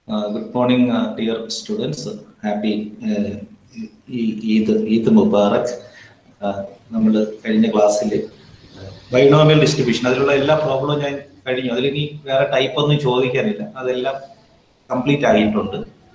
Uh, good morning, uh, dear students. Happy uh, E- Eid Eid Mubarak നമ്മൾ കഴിഞ്ഞ ക്ലാസ്സിൽ ബൈനോമിയൽ ഡിസ്ട്രിബ്യൂഷൻ അതിലുള്ള എല്ലാ പ്രോബ്ലവും ഞാൻ കഴിഞ്ഞു അതിലിനി വേറെ ടൈപ്പ് ഒന്നും ചോദിക്കാനില്ല അതെല്ലാം കംപ്ലീറ്റ് ആയിട്ടുണ്ട്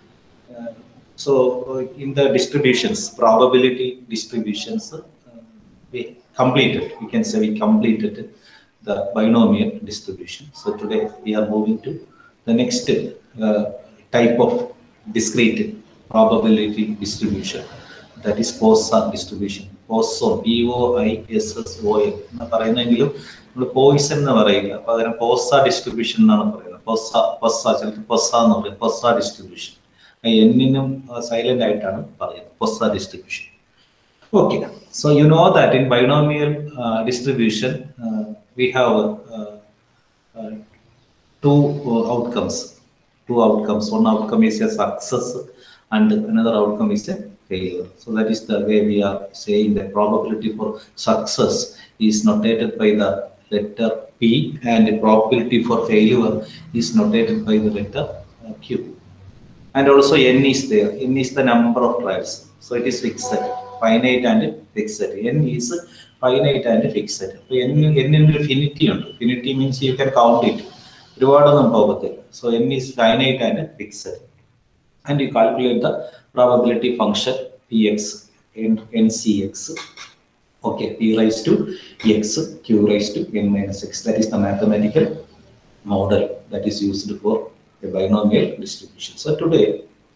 so in the distributions probability distributions completed we can say we completed the binomial distribution so today we are moving to the next uh, type of discrete probability distribution that is Poisson distribution Poisson P O I S S O N എന്ന് പറയുന്നെങ്കിലും നമ്മൾ Poisson എന്ന് പറയില്ല പകരം പോസ distribution എന്നാണ് പറയുന്നത് പൊസ പൊസ ചിലപ്പോൾ പൊസ എന്ന് പറയും പൊസ ഡിസ്ട്രിബ്യൂഷൻ എന്നിനും സൈലന്റ് ആയിട്ടാണ് പറയുന്നത് Poisson distribution Okay, so you know that in binomial uh, distribution, uh, we have uh, uh, two uh, outcomes. Two outcomes. One outcome is a success, and another outcome is a failure. So that is the way we are saying the probability for success is notated by the letter P, and the probability for failure is notated by the letter uh, Q. And also n is there. n is the number of trials. So it is fixed. finite and fixed. n is finite and fixed. അപ്പോൾ n n ന്റെ finity ഉണ്ട് finity means you can count it ഒരുപാടൊന്നും പോകത്തില്ല so n is finite and fixed. And you calculate the probability function px and ncx. Okay, p raised to x, q raised to n minus x. That is the mathematical model that is used for a binomial distribution. So today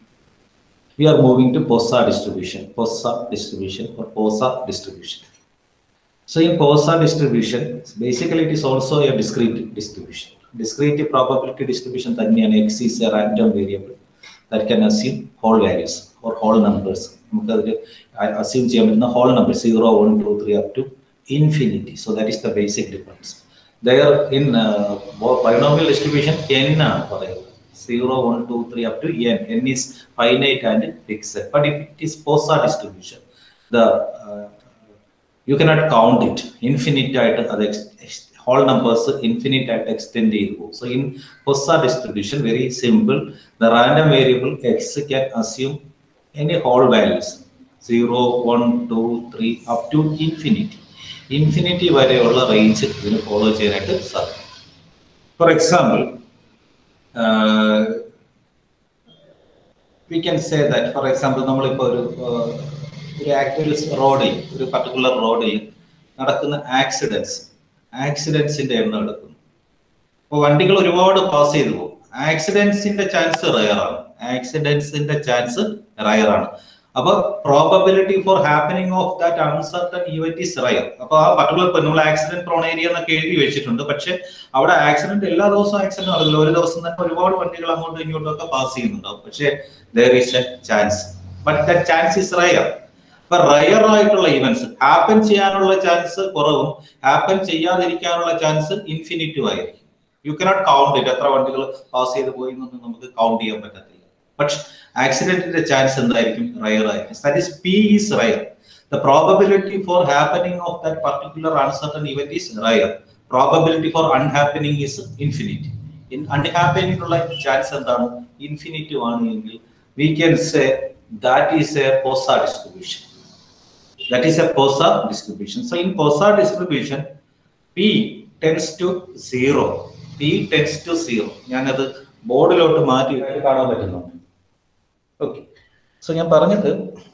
we are moving to Poisson distribution, Poisson distribution or Poisson distribution. So in Poisson distribution, basically it is also a discrete distribution. Discrete probability distribution തന്നെയാണ് x is a random variable that can assume whole values or whole numbers. നമുക്കതിൽ assume ചെയ്യാൻ പറ്റുന്ന whole numbers 0, 1, 2, 3 up to infinity. So that is the basic difference. There in uh, binomial distribution n ആണ് പറയുന്നത് 0, 1, 2, 3 up to n. n is finite and fixed. But if it is Poisson distribution, the uh, you cannot count it. Infinite ആയിട്ട് അത് whole numbers infinite ആയിട്ട് extend ചെയ്തു പോകും. So in Poisson distribution, very simple. The random variable x can assume any whole values. 0, 1, 2, 3 up to infinity. Infinity വരെയുള്ള range ഇതിന് follow ചെയ്യാനായിട്ട് സാധിക്കും for example we can say that for example നമ്മളിപ്പോൾ ഒരു ഒരു ആക്ച്വൽ റോഡിൽ ഒരു പർട്ടിക്കുലർ റോഡിൽ നടക്കുന്ന ആക്സിഡൻസ് ആക്സിഡൻസിന്റെ എണ്ണം എടുക്കുന്നു അപ്പോൾ വണ്ടികൾ ഒരുപാട് പാസ് ചെയ്തു പോകും ആക്സിഡൻസിന്റെ ചാൻസ് റയറാണ് ആക്സിഡൻസിന്റെ ചാൻസ് റയറാണ് അപ്പൊ probability for happening of that uncertain event is rare അപ്പൊ ആ പർട്ടിക്കുലർ ഇപ്പൊ നമ്മൾ ആക്സിഡന്റ് പ്രോൺ ഏരിയ എന്നൊക്കെ എഴുതി വെച്ചിട്ടുണ്ട് പക്ഷെ അവിടെ ആക്സിഡന്റ് എല്ലാ ദിവസവും ആക്സിഡന്റ് നടക്കില്ല ഒരു ദിവസം തന്നെ ഒരുപാട് വണ്ടികൾ അങ്ങോട്ടും ഇങ്ങോട്ടും ഒക്കെ പാസ് ചെയ്യുന്നുണ്ടാവും പക്ഷെ there is a chance but the chance is rare അപ്പൊ റയർ ആയിട്ടുള്ള ഇവന്റ്സ് ഹാപ്പൻ ചെയ്യാനുള്ള ചാൻസ് കുറവും ഹാപ്പൻ ചെയ്യാതിരിക്കാനുള്ള ചാൻസ് ഇൻഫിനിറ്റീവ് ആയിരിക്കും യു കനോട്ട് കൗണ്ട് ഇറ്റ് എത്ര വണ്ടികൾ പാസ് ചെയ്ത് പോയി എന്നൊന്നും നമുക്ക് കൗണ്ട് ചെയ്യാൻ പറ്റത്തില്ല പക്ഷെ ആക്സിഡന്റിന്റെ ചാൻസ് എന്തായിരിക്കും റയർ ആയിരിക്കും that is P is rare the probability for happening of that particular uncertain event is rare probability for unhappening is infinity in unhappening ഉള്ള ചാൻസ് എന്താണ് ഇൻഫിനിറ്റീവ് ആണ് എങ്കിൽ we can say that is a Poisson distribution that is a Poisson distribution so in Poisson distribution P tends to zero P tends to zero ഞാനത് ബോർഡിലോട്ട് മാറ്റി കാണാൻ പറ്റുന്നുണ്ട് okay so ഞാൻ പറഞ്ഞത്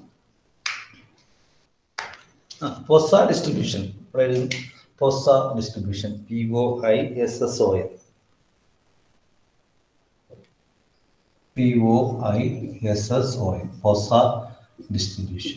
Poisson distribution Poisson distribution P O I S S O N P O I S S O N Poisson distribution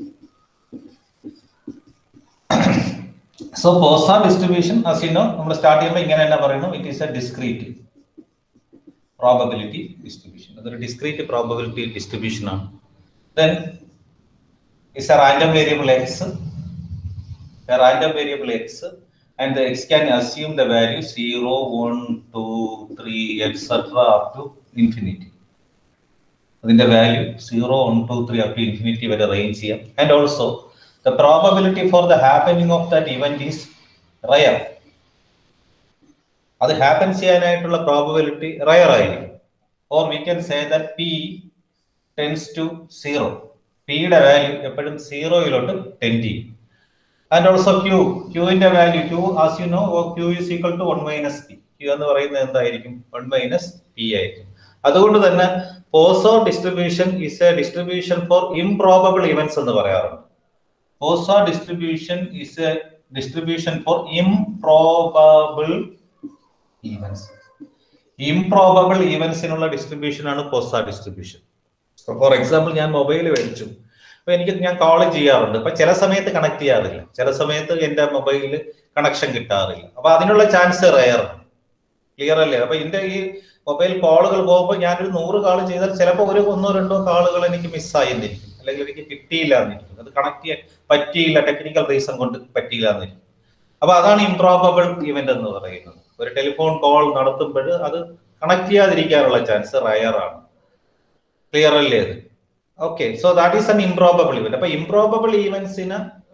so Poisson distribution അസിനോ നമ്മൾ start ചെയ്യുമ്പോൾ ഇങ്ങനെ തന്നെ പറയുന്നു it is a discrete probability distribution അതൊരു discrete probability distribution ആണ് then is a random variable X a random variable X and the x can assume the value 0 1 2 3 etc up to infinity അതിന്റെ value zero one two three up to infinity വരെ range ചെയ്യാം and also the probability for the happening of that event is rare അത് happen ചെയ്യാനായിട്ടുള്ള probability rare ആയിരിക്കും or we can say that P tends to zero പിയുടെ value എപ്പോഴും സീറോയിലോട്ട് tend ചെയ്യും and also Q ക്യൂവിന്റെ value Q as you know Q is equal to one minus P Q എന്ന് പറയുന്നത് എന്തായിരിക്കും വൺ മൈനസ് പി ആയിരിക്കും അതുകൊണ്ട് തന്നെ Poisson distribution is a distribution for improbable events എന്ന് പറയാറുണ്ട് Poisson distribution is a distribution for improbable events improbable ഈവൻസിനുള്ള distribution ആണ് പോസ ഡിസ്ട്രിബ്യൂഷൻ ഫോർ എക്സാമ്പിൾ ഞാൻ മൊബൈൽ മേടിച്ചു അപ്പൊ എനിക്ക് ഞാൻ കോൾ ചെയ്യാറുണ്ട് അപ്പൊ ചില സമയത്ത് കണക്ട് ചെയ്യാറില്ല ചില സമയത്ത് എന്റെ മൊബൈലിൽ കണക്ഷൻ കിട്ടാറില്ല അപ്പൊ അതിനുള്ള ചാൻസ് റയർ ക്ലിയർ അല്ലേ അപ്പൊ എന്റെ ഈ മൊബൈൽ കോളുകൾ പോകുമ്പോൾ ഞാനൊരു നൂറ് കാൾ ചെയ്താൽ ചിലപ്പോൾ ഒരു ഒന്നോ രണ്ടോ കാളുകൾ എനിക്ക് മിസ്സായി എന്നിരിക്കും അല്ലെങ്കിൽ എനിക്ക് കിട്ടിയില്ല എന്നിരിക്കും അത് കണക്ട് ചെയ്യാൻ പറ്റിയില്ല ടെക്നിക്കൽ റീസൺ കൊണ്ട് പറ്റിയില്ല എന്നിരിക്കും അപ്പൊ അതാണ് ഇംപ്രോബിൾ ഇവന്റ് എന്ന് പറയുന്നത് ഒരു ടെലിഫോൺ കോൾ നടത്തുമ്പോൾ അത് കണക്ട് ചെയ്യാതിരിക്കാനുള്ള ചാൻസ് റയർ ആണ് ക്ലിയർ അല്ലേ അത് okay so that is an improbable event അപ്പൊ ഇംപ്രോബിൾ ഈവന്റ്സിന്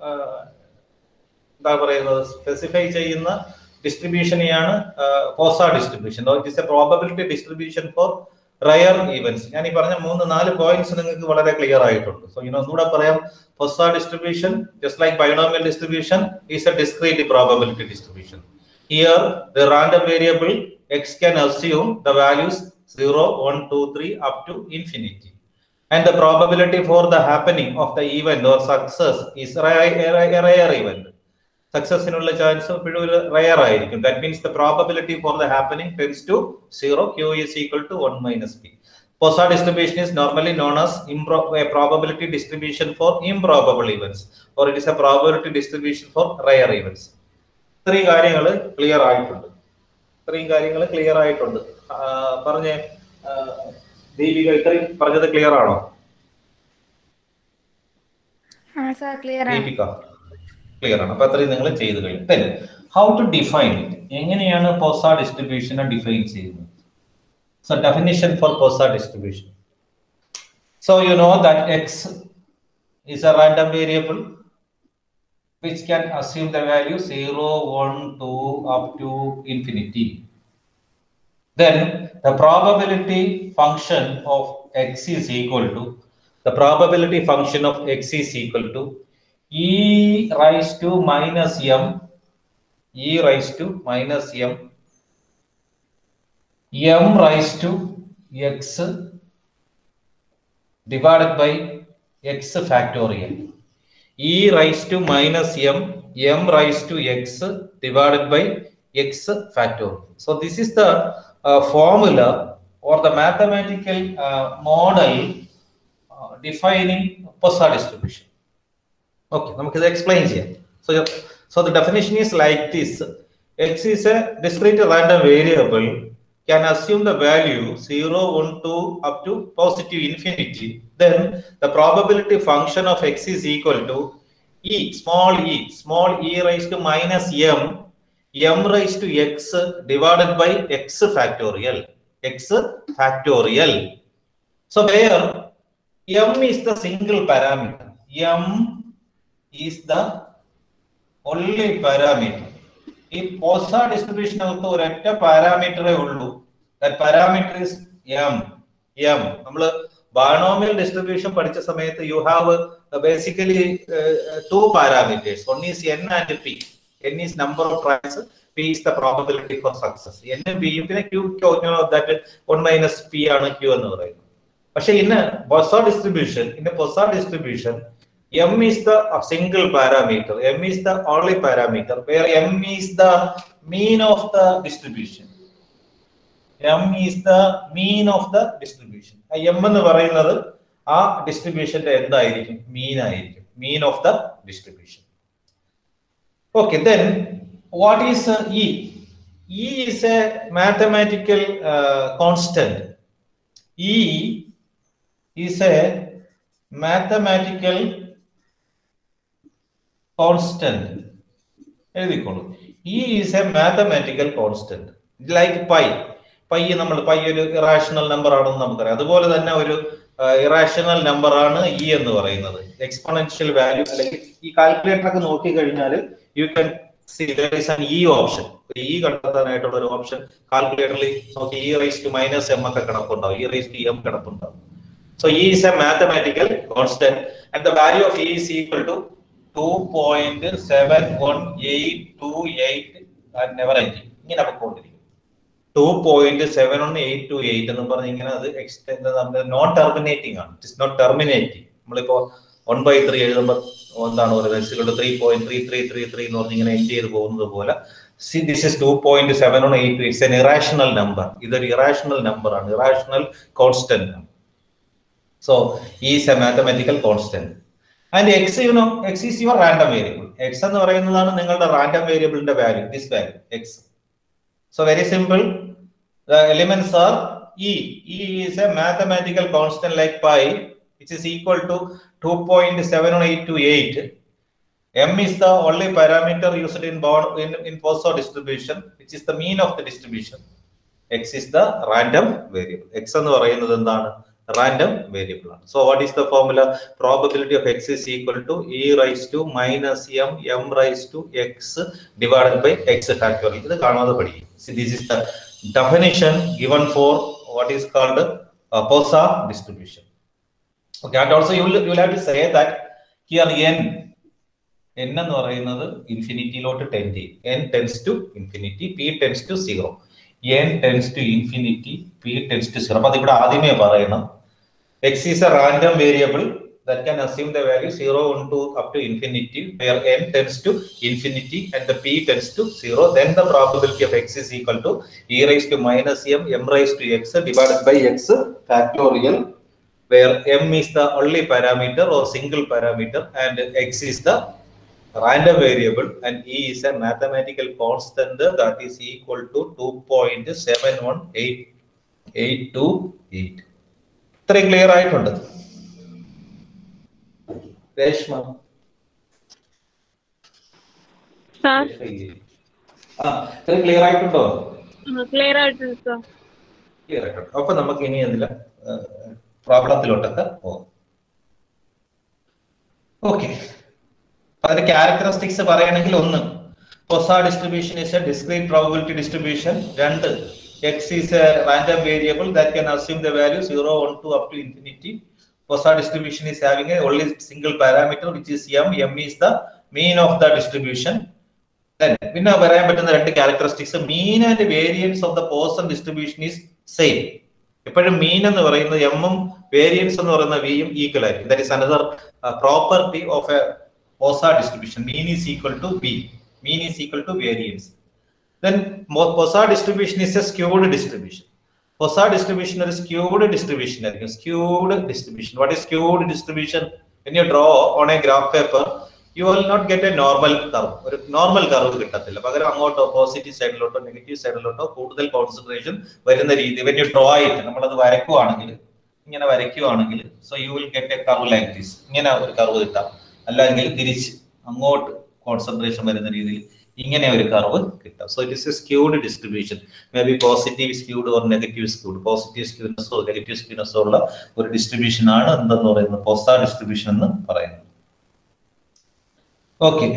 എന്താ പറയുന്നത് സ്പെസിഫൈ ചെയ്യുന്ന ഡിസ്ട്രിബ്യൂഷനെയാണ് Poisson distribution it's a probability distribution for rare events ഞാൻ ഈ പറഞ്ഞ മൂന്ന് നാല് പോയിന്റ്സ് നിങ്ങൾക്ക് വളരെ ക്ലിയർ ആയിട്ടുണ്ട് സോ ഇനി ഒന്നുകൂടെ പറയാം Poisson distribution just like binomial distribution is a discrete probability distribution here the random variable X can assume the values zero one two three up to infinity and the probability for the happening of the event or success is a rare event സക്സസിനുള്ള chance എപ്പോഴും ഒരു rare ആയിരിക്കും that means the probability for the happening tends to zero Q is equal to one minus P Poisson distribution is normally known as impro probability distribution for improbable events or it is a probability distribution for rare events ഇത്രയും കാര്യങ്ങൾ clear ആയിട്ടുണ്ട് ഇത്രയും കാര്യങ്ങൾ clear ആയിട്ടുണ്ട് പറഞ്ഞേ ദീപിക ഇത്രയും പറഞ്ഞത് clear ആണോ ദീപിക ക്ലിയർ ആണ് അപ്പൊ അത്രയും നിങ്ങൾ ചെയ്ത് കഴിഞ്ഞു then how to define it എങ്ങനെയാണ് പോസ ഡിസ്ട്രിബ്യൂഷനെ ഡിഫൈൻ ചെയ്യുന്നത് so definition for Poisson distribution so you know that X is a random variable which can assume the value 0 1 2 up to infinity then the probability function of x is equal to the probability function of x is equal to e raised to minus m e raised to minus m m raised to x divided by x factorial e raised to minus m m raised to x divided by x factorial so this is the uh, formula or the mathematical uh, model uh, defining Poisson distribution. Okay, നമുക്കിത് explain ചെയ്യാം. So, so the definition is like this. X is a discrete random variable can assume the value 0, 1, 2 up to positive infinity. Then the probability function of x is equal to e, small e, small e raised to minus m m raised to x divided by x factorial x factorial so where m is the single parameter m is the only parameter ഈ പോസ ഡിസ്ട്രിബ്യൂഷനകത്ത് ഒരൊറ്റ പാരാമീറ്ററേ ഉള്ളൂ that parameter is M M നമ്മൾ binomial distribution പഠിച്ച സമയത്ത് you have basically two parameters one is N and P n is number of tries p is the probability for success n b പിന്നെ q that one minus P ആണ് q എന്ന് പറയുന്നത് പക്ഷെ ഇന്ന് Poisson distribution ഇന്ന് Poisson distribution m is the single parameter m is the only parameter where m is the mean of the distribution m is the mean of the distribution m എന്ന് പറയുന്നത് ആ ഡിസ്ട്രിബ്യൂഷന്റെ എന്തായിരിക്കും mean ആയിരിക്കും mean of the distribution Okay, then what is uh, E? E is a mathematical uh, constant. E is a mathematical constant. എഴുതിക്കോളൂ E is a mathematical constant like pi pi നമ്മൾ pi ഒരു irrational number ആണെന്ന് നമുക്കറിയാം അതുപോലെ തന്നെ ഒരു irrational number ആണ് E എന്ന് പറയുന്നത് എക്സ്പൊണൻഷ്യൽ വാല്യൂ അല്ലെങ്കിൽ ഈ കാൽക്കുലേറ്റർ ഒക്കെ നോക്കി കഴിഞ്ഞാൽ you can See, there is an E option. ഈ കണ്ടെത്താനായിട്ടുള്ള ഒരു ഓപ്ഷൻ കാൽക്കുലേറ്ററിൽ നോക്കി E raise to minus M ഒക്കെ കിടപ്പുണ്ടാവും ഇ റൈസ് ടു എം കിടപ്പുണ്ടാവും so E is a mathematical constant and the value of E is equal to two point seven one eight two eight never end ഇങ്ങനെ പൊക്കോണ്ടിരിക്കും two point seven one eight two eight എന്ന് പറഞ്ഞ് ഇങ്ങനെ അത് extend non terminating ആണ് it is not terminating നമ്മളിപ്പോ one by three എഴുതുമ്പോൾ എന്താണ് പറയുന്നത് three point three three three three എന്ന് പറഞ്ഞ് ഇങ്ങനെ എൻഡ് ചെയ്ത് പോകുന്നത് പോലെ see this is two point seven one eight it's an irrational number ഇതൊരു ഇറാഷണൽ നമ്പർ ആണ് ഇറാഷണൽ കോൺസ്റ്റന്റ് ആണ് so is a mathematical constant and X you know X is your random variable X എന്ന് പറയുന്നതാണ് നിങ്ങളുടെ random വേരിയബിളിന്റെ value this value X so very simple the elements are E. E is a mathematical constant like pi, which is equal to 2.7828. M is the only parameter used in bond in, in Poisson distribution, which is the mean of the distribution. X is the random variable. X എന്ന് പറയുന്നത് എന്താണ് random variable ആണ് so what is the formula probability of X is equal to E raise to minus M M raise to X divided by X factorial ഇത് കാണാതെ പഠിക്കും this is the definition given for what is called Poisson distribution okay and also you you have to say that here N N എന്ന് പറയുന്നത് ഇൻഫിനിറ്റിയിലോട്ട് tend ചെയ്യും N tends to infinity P tends to zero N tends to infinity P tends to zero അപ്പൊ അതിവിടെ ആദ്യമേ പറയണം X is a random variable that can assume the value 0 1 to up to infinity where n tends to infinity and the p tends to 0 then the probability of x is equal to e raised to minus m m raised to x divided by x factorial where m is the only parameter or single parameter and x is the random variable and e is a mathematical constant that is equal to 2.71828 ഇത്രയും clear ആയിട്ടുണ്ട് Reshma sir ആ ഇത്രയും clear ആയിട്ടുണ്ടോ clear ആയിട്ടുണ്ട് sir clear ആയിട്ടുണ്ട് അപ്പൊ നമുക്ക് ഇനി അതില പ്രോബ്ലത്തിലോട്ടൊക്കെ പോകാം ഓക്കെ അതിന്റെ ക്യാരക്ടറിസ്റ്റിക്സ് പറയുകയാണെങ്കിൽ ഒന്ന് Poisson distribution is a discrete probability distribution രണ്ട് X is a random variable that can assume the value zero one two up to infinity Poisson distribution is having a only single parameter which is M M is the mean of the distribution പിന്നെ പറയാൻ പറ്റുന്ന രണ്ട് characteristics mean and variance of the Poisson distribution is same എപ്പോഴും mean എന്ന് പറയുന്നത് എമ്മും variance എന്ന് പറയുന്ന വിയും ഈക്വൽ ആയിരിക്കും that is another property of a Poisson distribution mean is equal to B mean is equal to variance then Poisson distribution is a skewed distribution Poisson distribution ഒരു skewed distribution ആയിരിക്കും skewed distribution what is skewed distribution when you draw on a graph paper you will not get a normal curve ഒരു normal curve കിട്ടത്തില്ല പകരം അങ്ങോട്ടോ positive സൈഡിലോട്ടോ negative സൈഡിലോട്ടോ കൂടുതൽ concentration വരുന്ന രീതി when you draw ആയിട്ട് നമ്മളത് വരയ്ക്കുവാണെങ്കിൽ ഇങ്ങനെ വരയ്ക്കുവാണെങ്കിൽ so you will get a curve like this ഇങ്ങനെ ഒരു കർവ് കിട്ടാം അല്ലെങ്കിൽ തിരിച്ച് അങ്ങോട്ട് കോൺസെൻട്രേഷൻ വരുന്ന രീതിയിൽ ഇങ്ങനെ ഒരു കർവ് കിട്ടാം so it is a skewed distribution may be positive skewed or negative skewed positive സ്ക്യൂനെസ്സോ നെഗറ്റീവ് സ്ക്യൂനെസ്സോ ഉള്ള ഒരു ഡിസ്ട്രിബ്യൂഷൻ ആണ് എന്തെന്ന് പറയുന്നത് പോസ ഡിസ്ട്രിബ്യൂഷൻ എന്ന് പറയുന്നത് ഓക്കെ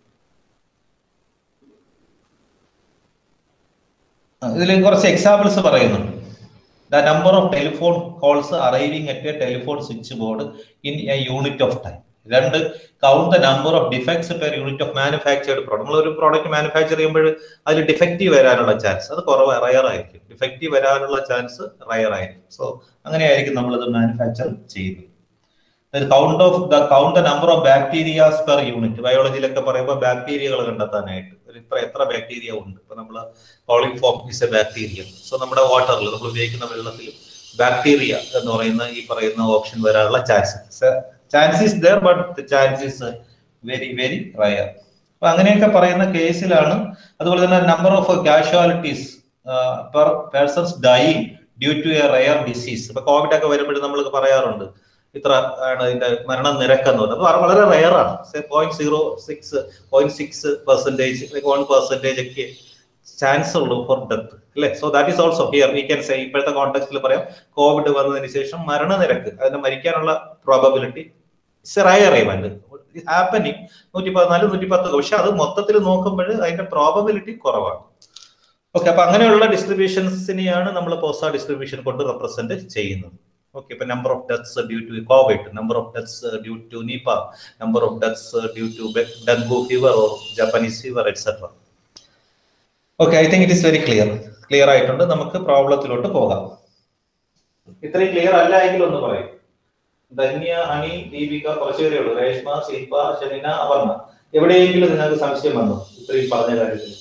ഇതിൽ കുറച്ച് എക്സാമ്പിൾസ് പറയുന്നുണ്ട് the number of telephone calls arriving at a telephone switch board in a unit of time രണ്ട് count the number of defects per unit of manufactured product നമ്മൾ ഒരു പ്രോഡക്റ്റ് മാനുഫാക്ചർ ചെയ്യുമ്പോൾ അതിൽ ഡിഫക്റ്റീവ് വരാനുള്ള chance അത് കുറവ് rare ആയിരിക്കും defective വരാനുള്ള ചാൻസ് റയർ ആയിരിക്കും സോ അങ്ങനെയായിരിക്കും നമ്മളത് മാനുഫാക്ചർ ചെയ്യുന്നത് count of the count the number of bacterias per unit ബയോളജിയിലൊക്കെ പറയുമ്പോൾ ബാക്ടീരിയകൾ കണ്ടെത്താനായിട്ട് ഒരു ഇത്ര എത്ര ബാക്ടീരിയ ഉണ്ട് ഇപ്പൊ നമ്മൾ coliform is a bacteria so നമ്മുടെ വാട്ടറിൽ നമ്മൾ ഉപയോഗിക്കുന്ന വെള്ളത്തിൽ ബാക്ടീരിയ എന്ന് പറയുന്ന ഈ പറയുന്ന ഓപ്ഷൻ വരാനുള്ള chance chance is there but the chance is very very rare അപ്പൊ അങ്ങനെയൊക്കെ പറയുന്ന കേസിലാണ് അതുപോലെ തന്നെ number of casualties per persons dying due to a rare disease ഇപ്പൊ കോവിഡ് ഒക്കെ വരുമ്പോഴും നമ്മൾ പറയാറുണ്ട് ഇത്ര ആണ് ഇതിന്റെ മരണ നിരക്ക് എന്ന് പറയുന്നത് അത് വളരെ റയർ ആണ് point zero six point six percentage one percentage ഒക്കെ ചാൻസ് ഉള്ളൂ ഫോർ ഡെത്ത് അല്ലെ so that is also here we can say ഇപ്പോഴത്തെ കോണ്ടെക്സ്റ്റിൽ പറയാം കോവിഡ് വന്നതിന് ശേഷം മരണനിരക്ക് അതിന് മരിക്കാനുള്ള probability it's rare event happening നൂറ്റി പതിനാല് നൂറ്റി പത്ത് പക്ഷെ അത് മൊത്തത്തിൽ നോക്കുമ്പോൾ അതിന്റെ പ്രോബബിലിറ്റി കുറവാണ് ഓക്കെ അപ്പൊ അങ്ങനെയുള്ള ഡിസ്ട്രിബ്യൂഷൻസിനെയാണ് നമ്മൾ പോസ ഡിസ്ട്രിബ്യൂഷൻ കൊണ്ട് റെപ്രസെന്റ് ചെയ്യുന്നത് ഓക്കെ ഇപ്പൊ number of deaths due to Covid number of deaths due to Nipah number of deaths due to dengue fever or Japanese fever etcetera okay I think it is very clear clear ആയിട്ടുണ്ട് നമുക്ക് പ്രോബ്ലത്തിലോട്ട് പോകാം ഇത്രയും clear അല്ല എങ്കിൽ ഒന്ന് പറയും ധന്യ അനി ദീപിക കുറച്ചു പേരേ ഉള്ളൂ രേഷ്മ ശില്പ ഷെലിന അപർണ എവിടെയെങ്കിലും നിങ്ങൾക്ക് സംശയം വന്നു ഇത്രയും പറഞ്ഞ കാര്യത്തിൽ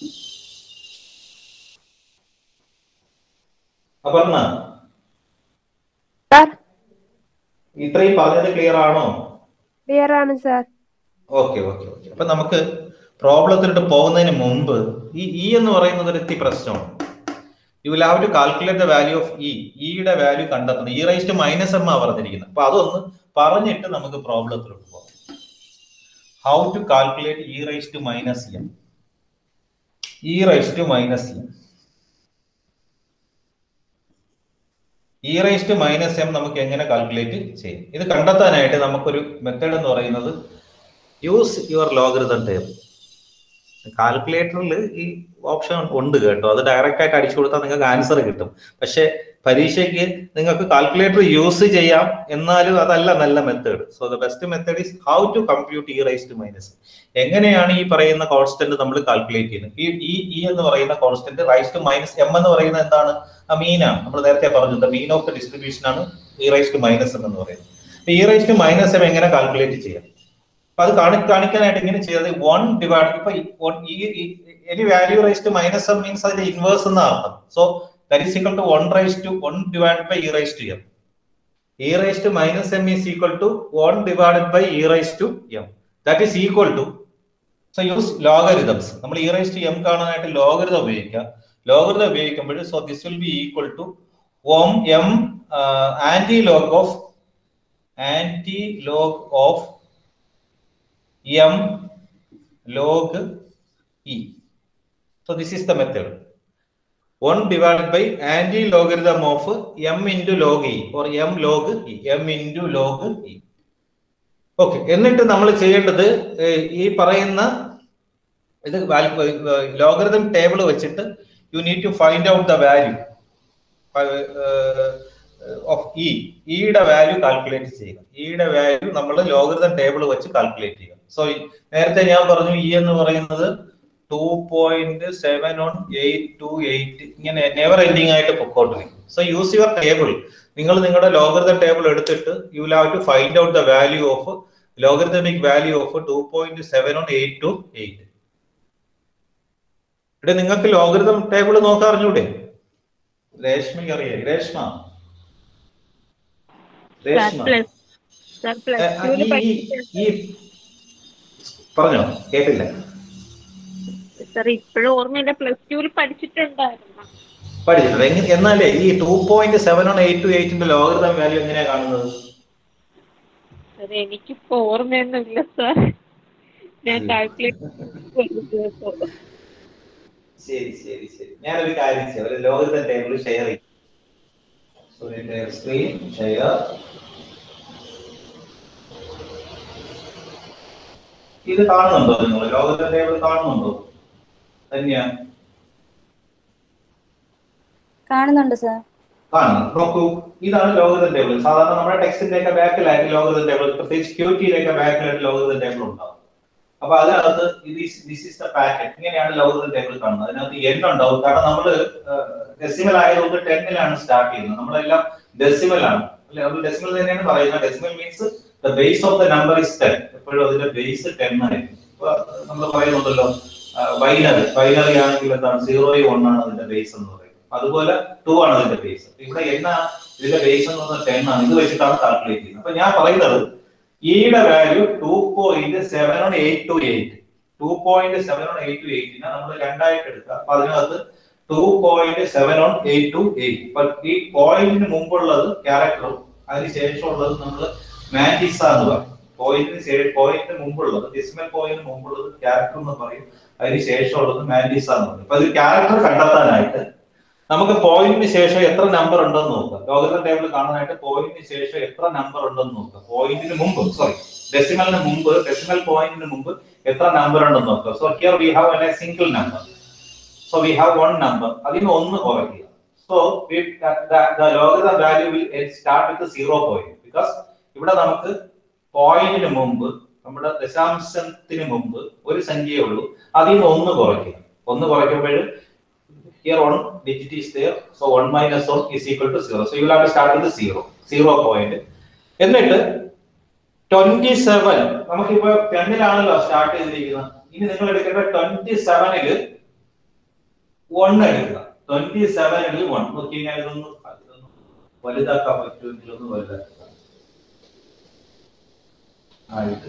അപർണ സാർ ഇത്രയും പറഞ്ഞത് ക്ലിയർ ആണോ ക്ലിയർ ആണ് സാർ ഓക്കെ ഓക്കെ ഓക്കെ അപ്പൊ നമുക്ക് പ്രോബ്ലത്തിലോട്ട് പോകുന്നതിന് മുമ്പ് ഈ ഇ എന്ന് പറയുന്നത് ഒരു എത്തി പ്രശ്നമാണ് you will have to calculate the value of e ഇയുടെ വാല്യൂ കണ്ടെത്തണം e raise to minus m ആ പറഞ്ഞിരിക്കുന്നത് അപ്പൊ അതൊന്ന് പറഞ്ഞിട്ട് നമുക്ക് പ്രോബ്ലത്തിലോട്ട് പോകാം how to calculate e raise to minus m e raise to minus m e raise to minus m നമുക്ക് എങ്ങനെ കാൽക്കുലേറ്റ് ചെയ്യും ഇത് കണ്ടെത്താനായിട്ട് നമുക്കൊരു മെത്തേഡ് എന്ന് പറയുന്നത് യൂസ് യുവർ ലോഗറിതം ടേബിൾ കാൽക്കുലേറ്ററിൽ ഈ ഓപ്ഷൻ ഉണ്ട് കേട്ടോ അത് ഡയറക്റ്റ് ആയിട്ട് അടിച്ചു കൊടുത്താൽ നിങ്ങൾക്ക് ആൻസർ കിട്ടും പക്ഷെ പരീക്ഷയ്ക്ക് നിങ്ങൾക്ക് കാൽക്കുലേറ്റർ യൂസ് ചെയ്യാം എന്നാലും അതല്ല നല്ല method so the best method is how to compute e raise to minus എങ്ങനെയാണ് ഈ പറയുന്ന കോൺസ്റ്റന്റ് നമ്മൾ കാൽക്കുലേറ്റ് ചെയ്യുന്നത് ഈ ഈ ഇ എന്ന് പറയുന്ന constant raise to minus m എന്ന് പറയുന്നത് എന്താണ് ആ മീനാണ് നമ്മൾ നേരത്തെ പറഞ്ഞത് മീൻ ഓഫ് ദ ഡിസ്ട്രിബ്യൂഷൻ ആണ് ഇ റൈസ് ടു മൈനസ് എന്ന് പറയുന്നത് e raise to minus m എങ്ങനെ കാൽക്കുലേറ്റ് ചെയ്യാം അപ്പൊ അത് കാണി കാണിക്കാനായിട്ട് ഇങ്ങനെ ചെയ്തത് വൺ ഡിവൈഡ് ഇപ്പൊ any value raise to minus m means അതിന്റെ ഇൻവേഴ്സ് എന്ന അർത്ഥം so that is equal to one raise to one divide by e raise to M e raise to minus m is equal to one divided by e raise to m that is equal to so use logarithms നമ്മൾ e raise to m കാണാനായിട്ട് logarithm ഉപയോഗിക്കാം logarithm ഉപയോഗിക്കുമ്പോൾ so this will be equal to um m anti log of anti log of m log e. So this is the method. 1 divided by anti-logarithm of m into log e or m log e. m into log e. Okay എന്നിട്ട് നമ്മൾ ചെയ്യേണ്ടത് ഈ പറയുന്ന ഇത് logarithm table വെച്ചിട്ട് you need to find out the value of e ഇയുടെ value calculate ചെയ്യുക ഇയുടെ വാല്യൂ നമ്മൾ ലോഗറിതം ടേബിൾ വെച്ച് കാൽക്കുലേറ്റ് ചെയ്യുക സോ നേരത്തെ ഞാൻ പറഞ്ഞു ഇ എന്ന് പറയുന്നത് two point seven one eight two eight ഇങ്ങനെ നെവർ എൻഡിങ് ആയിട്ട് പൊക്കോട്ടിരിക്കും സോ യൂസ് യുവർ ടേബിൾ നിങ്ങൾ നിങ്ങളുടെ ലോഗറിതം ടേബിൾ എടുത്തിട്ട് you will have to find out the value of logarithmic value of two point seven one eight two eight ഇവിടെ നിങ്ങൾക്ക് logarithm table നോക്കാൻ അറിഞ്ഞൂടെ രേഷ്മയ്ക്ക് അറിയാം Reshma Reshma plus sir plus ഏ, ടുവിൽ ഈ- ഈ- ഈ പറഞ്ഞോ കേട്ടില്ല സാർ ഇപ്പോഴും ഓർമ്മയില്ല പ്ലസ് ടുവിൽ പഠിച്ചിട്ടുണ്ടായിരുന്നു പഠിച്ചിട്ടുണ്ട് എങ്ങ- എന്നാലേ ഈ two point seven one eight two എയ്റ്റിന്റെ ലോഗറിതം വാല്യൂ എങ്ങനെയാ കാണുന്നത് സാർ എനിക്കിപ്പോ ഓർമ്മയൊന്നുമില്ല സാർ ഞാൻ കാൽക്കുലേറ്റ് ശരി ശരി ശരി ഞാനൊരു കാര്യം ചെയ്യാം ഒരു ലോഗറിതം ടേബിൾ ഷെയർ ചെയ്യും സ്ക്രീൻ ഷെയർ ഇത് കാണുന്നുണ്ടോ നിങ്ങൾ ലോഗറിതം ടേബിൾ കാണുന്നുണ്ടോ തന്നെയാ കാണുന്നുണ്ട് സാർ കാണുന്നു നോക്കൂ ഇതാണ് ലോഗറിതം ടേബിൾ സാധാരണ നമ്മുടെ ടെക്സ്റ്റിന്റെ ഒക്കെ ബാക്കിലായിട്ട് ലോഗറിതം ടേബിൾ പ്രത്യേകിച്ച് ക്യൂറ്റിയുടെ ഒക്കെ ബാക്കിലായിട്ട് ലോഗറിതം ടേബിൾ ഉണ്ടാവും അപ്പൊ അതിനകത്ത് ദിസ് ഇസ് ദ പാക്കറ്റ് ഇങ്ങനെയാണ് ലോഗറിതം ടേബിൾ കാണുന്നത് അതിനകത്ത് എൻ ഉണ്ടാവും കാരണം നമ്മൾ ഡെസിമൽ ആയതുകൊണ്ട് ടെന്നിലാണ് സ്റ്റാർട്ട് ചെയ്യുന്നത് നമ്മളെല്ലാം ഡെസിമൽ ആണ് അല്ലെ അത് ഡെസിമൽ തന്നെയാണ് പറയുന്നത് decimal means the base of the number is ten എപ്പോഴും അതിന്റെ ബേസ് ടെൻ ആയിരിക്കും ഇപ്പൊ നമ്മൾ പറയുന്നുണ്ടല്ലോ ബൈനറി ബൈനറി ആണെങ്കിൽ എന്താണ് സീറോയും വൺ ആണ് അതിന്റെ ബേസ് എന്ന് പറയുന്നത് അതുപോലെ ടു ആണ് അതിന്റെ ബേസ് ഇവിടെ എന്നാ ഇതിന്റെ ബേസ് എന്ന് പറഞ്ഞാൽ ടെൻ ആണ് ഇത് വെച്ചിട്ടാണ് കാൽക്കുലേറ്റ് ചെയ്യുന്നത് അപ്പൊ ഞാൻ പറയുന്നത് ഇയുടെ value two point seven one eight two eight two point seven one eight two എയ്റ്റിനെ നമ്മൾ രണ്ടായിട്ട് എടുക്കുക അപ്പൊ അതിനകത്ത് two point seven one eight two eight അപ്പൊ ഈ പോയിന്റിന് മുമ്പുള്ളത് ക്യാരക്ടറും അതിന് ശേഷമുള്ളത് നമ്മൾ മാറ്റിസ എന്ന് പറയും പോയിന്റിന് പോയിന്റിന് മുമ്പുള്ളത് ഡെസിമൽ പോയിന്റിന് മുമ്പുള്ളത് ക്യാരക്ടർ എന്ന് പറയും അതിന് ശേഷമുള്ളത് മാറ്റിസ എന്ന് പറയും അപ്പൊ ഇത് ക്യാരക്ടർ കണ്ടെത്താനായിട്ട് നമുക്ക് പോയിന്റിന് ശേഷം എത്ര നമ്പർ ഉണ്ടെന്ന് നോക്കാം ലോഗരിതം ടേബിൾ കാണാനായിട്ട് പോയിന്റിന് ശേഷം എത്ര നമ്പർ ഉണ്ടെന്ന് നോക്കാം പോയിന്റിന് മുമ്പ് സോറി ഡെസിമലിന് മുമ്പ് ഡെസിമൽ പോയിന്റിന് മുമ്പ് എത്ര നമ്പർ ഉണ്ടെന്ന് നോക്കാം so here we have a single number so we have one number അതിന് ഒന്ന് കുറയ്ക്കുക so logarithm value will start with zero point because ഇവിടെ നമുക്ക് പോയിന്റിന് മുമ്പ് നമ്മുടെ ദശാംശത്തിന് മുമ്പ് ഒരു സംഖ്യയേ ഉള്ളൂ അതിൽ നിന്ന് ഒന്ന് കുറയ്ക്കുക ഒന്ന് കുറയ്ക്കുമ്പോൾ here one digit is there so 1 minus 1 is equal to 0 so you will have to start with 0 0 point എന്നിട്ട് 27 നമുക്കിപ്പോ ടെന്നിലാണല്ലോ സ്റ്റാർട്ട് ചെയ്തിരിക്കുന്നത് ഇനി നിങ്ങൾ എടുക്കേണ്ട 27 ല് 1 എടുക്കുക 27 ൽ 1 നോക്കി ഞാൻ ഇതൊന്ന് ഇതൊന്ന് വലുതാക്കാൻ പറ്റുമെങ്കിൽ ഒന്ന് വലുതാക്കുക ആയിട്ട്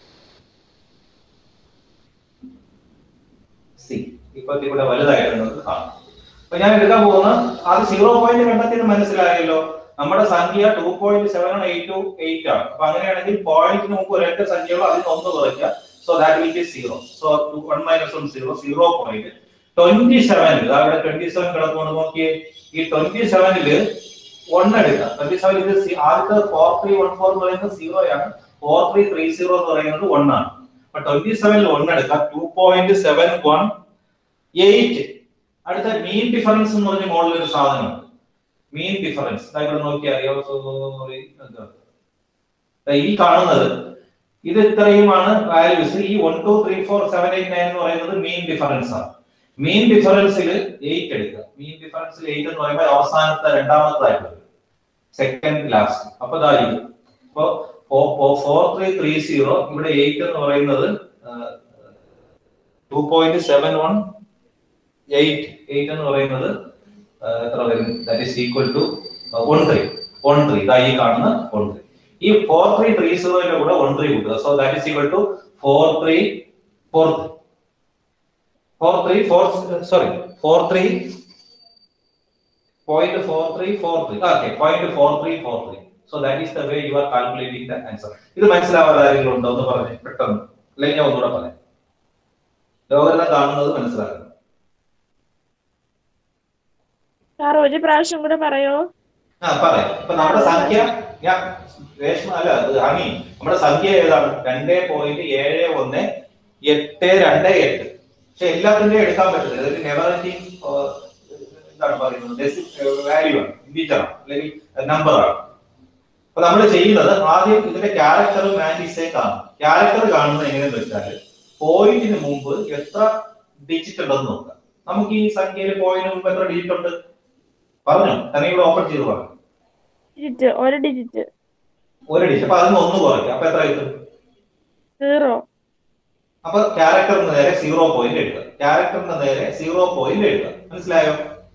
സി ഇപ്പൊ ഇവിടെ വലുതായിട്ട് നിങ്ങൾക്ക് കാണാം അപ്പൊ ഞാൻ എടുക്കാൻ പോകുന്ന അത് സീറോ പോയിന്റ് കണ്ടെത്തിയത് മനസ്സിലായല്ലോ നമ്മുടെ സംഖ്യ two point seven eight two eight ആണ് അപ്പൊ അങ്ങനെയാണെങ്കിൽ പോയിന്റിന് മുമ്പ് ഒരൊറ്റ സംഖ്യകളോ അതിന് ഒന്ന് കുറയ്ക്കുക so that will be zero so one minus one zero zero point twenty സെവനിൽ അവിടെ ട്വന്റി സെവൻ കിടക്കുന്നു നോക്കിയേ ഈ ട്വന്റി സെവനില് വൺ എടുക്കുക ട്വന്റി സെവൻ ഇത് സി- ആദ്യത്തെ ഫോർ ത്രീ വൺ ഫോർ എന്ന് പറയുന്നത് സീറോ ആണ് ഫോർ ത്രീ ത്രീ സീറോ എന്ന് പറയുന്നത് വൺ ആണ് അപ്പൊ ട്വന്റി സെവനിൽ വൺ എടുക്കുക two point seven one eight അടുത്ത മീൻ ഡിഫറൻസ് എന്ന് പറഞ്ഞ മോളിൽ ഒരു സാധനമുണ്ട് മീൻ ഡിഫറൻസ് ഇവിടെ നോക്കിയാൽ അറിയോ Sorry, എന്താ? ദാ ഈ കാണുന്നത് ഇത് ഇത്രയുമാണ് വാല്യൂസ് ഈ one two three four seven eight nine എന്ന് പറയുന്നത് മീൻ ഡിഫറൻസ് ആണ് മീൻ ഡിഫറൻസിൽ എയ്റ്റ് എടുക്കുക മീൻ ഡിഫറൻസിൽ എയ്റ്റ് എന്ന് പറയുമ്പോൾ അവസാനത്തെ രണ്ടാമത്തായിട്ട് സെക്കൻഡ് ലാസ്റ്റ് അപ്പൊ ദാ ഇത് അപ്പൊ ഫോർ ത്രീ ത്രീ സീറോ ഇവിടെ എയ്റ്റ് എന്ന് പറയുന്നത് two point seven one eight eight എന്ന് പറയുന്നത് ആ, എത്ര വരും that is equal to one three one three ഇതാ ഈ കാണുന്ന വൺ ത്രീ ഈ ഫോർ ത്രീ ത്രീ സീറോയുടെ കൂടെ വൺ ത്രീ കൂട്ടുക so that is equal to four three four four three four sorry four three point four three four three okay point four three four three so that is the way you are calculating the answer ഇത് മനസ്സിലാവാതെ ആരെങ്കിലും ഉണ്ടോ എന്ന് പറഞ്ഞു പെട്ടെന്ന് അല്ലെങ്കിൽ ഞാൻ ഒന്നുകൂടെ പറയാം ലോകരെല്ലാം കാണുന്നത് മനസ്സിലാക്കണം സാർ ഒരു പ്രാവശ്യം കൂടെ പറയോ ആ പറയാം ഇപ്പൊ നമ്മുടെ സംഖ്യ ഞാൻ രേഷ്മ അല്ല അത് ഹണി നമ്മുടെ സംഖ്യ ഏതാണ് രണ്ട് പോയിന്റ് ഏഴ് ഒന്ന് എട്ട് രണ്ട് എട്ട് പക്ഷെ എല്ലാത്തിന്റെയും എടുക്കാൻ പറ്റില്ല ഇതൊരു നെവർ എൻഡിങ് എന്താണ് പറയുന്നത് വാല്യൂ ആണ് ഇൻഡിജർ ആണ് അല്ലെങ്കിൽ നമ്പർ ആണ് അപ്പൊ നമ്മൾ ചെയ്യുന്നത് ആദ്യം ഇതിന്റെ ക്യാരക്ടറും മാൻഡിസേ കാണും ക്യാരക്ടർ കാണുന്നത് എങ്ങനെയെന്ന് വെച്ചാൽ പോയിന്റിന് മുമ്പ് എത്ര ഡിജിറ്റ് ഉണ്ടെന്ന് നോക്കാം നമുക്ക് ഈ സംഖ്യയിൽ പോയിന്റിന് മുമ്പ് എത്ര ഡിജിറ്റ് ഉണ്ട് പറഞ്ഞു തന്നെ ഇവിടെ ഓപ്പൺ ചെയ്ത് പറഞ്ഞു ഡിജിറ്റ് ഒരു ഡിജിറ്റ് ഒരു ഡിജിറ്റ് അപ്പൊ അതിന് ഒന്ന് കുറയ്ക്കാം അപ്പൊ എത്ര കിട്ടും സീറോ അപ്പൊ ക്യാരക്ടറിന് നേരെ സീറോ പോയിന്റ് എഴുതുക ക്യാരക്ടറിന് നേരെ സീറോ പോയിന്റ് എഴുതുക മനസ്സിലായോ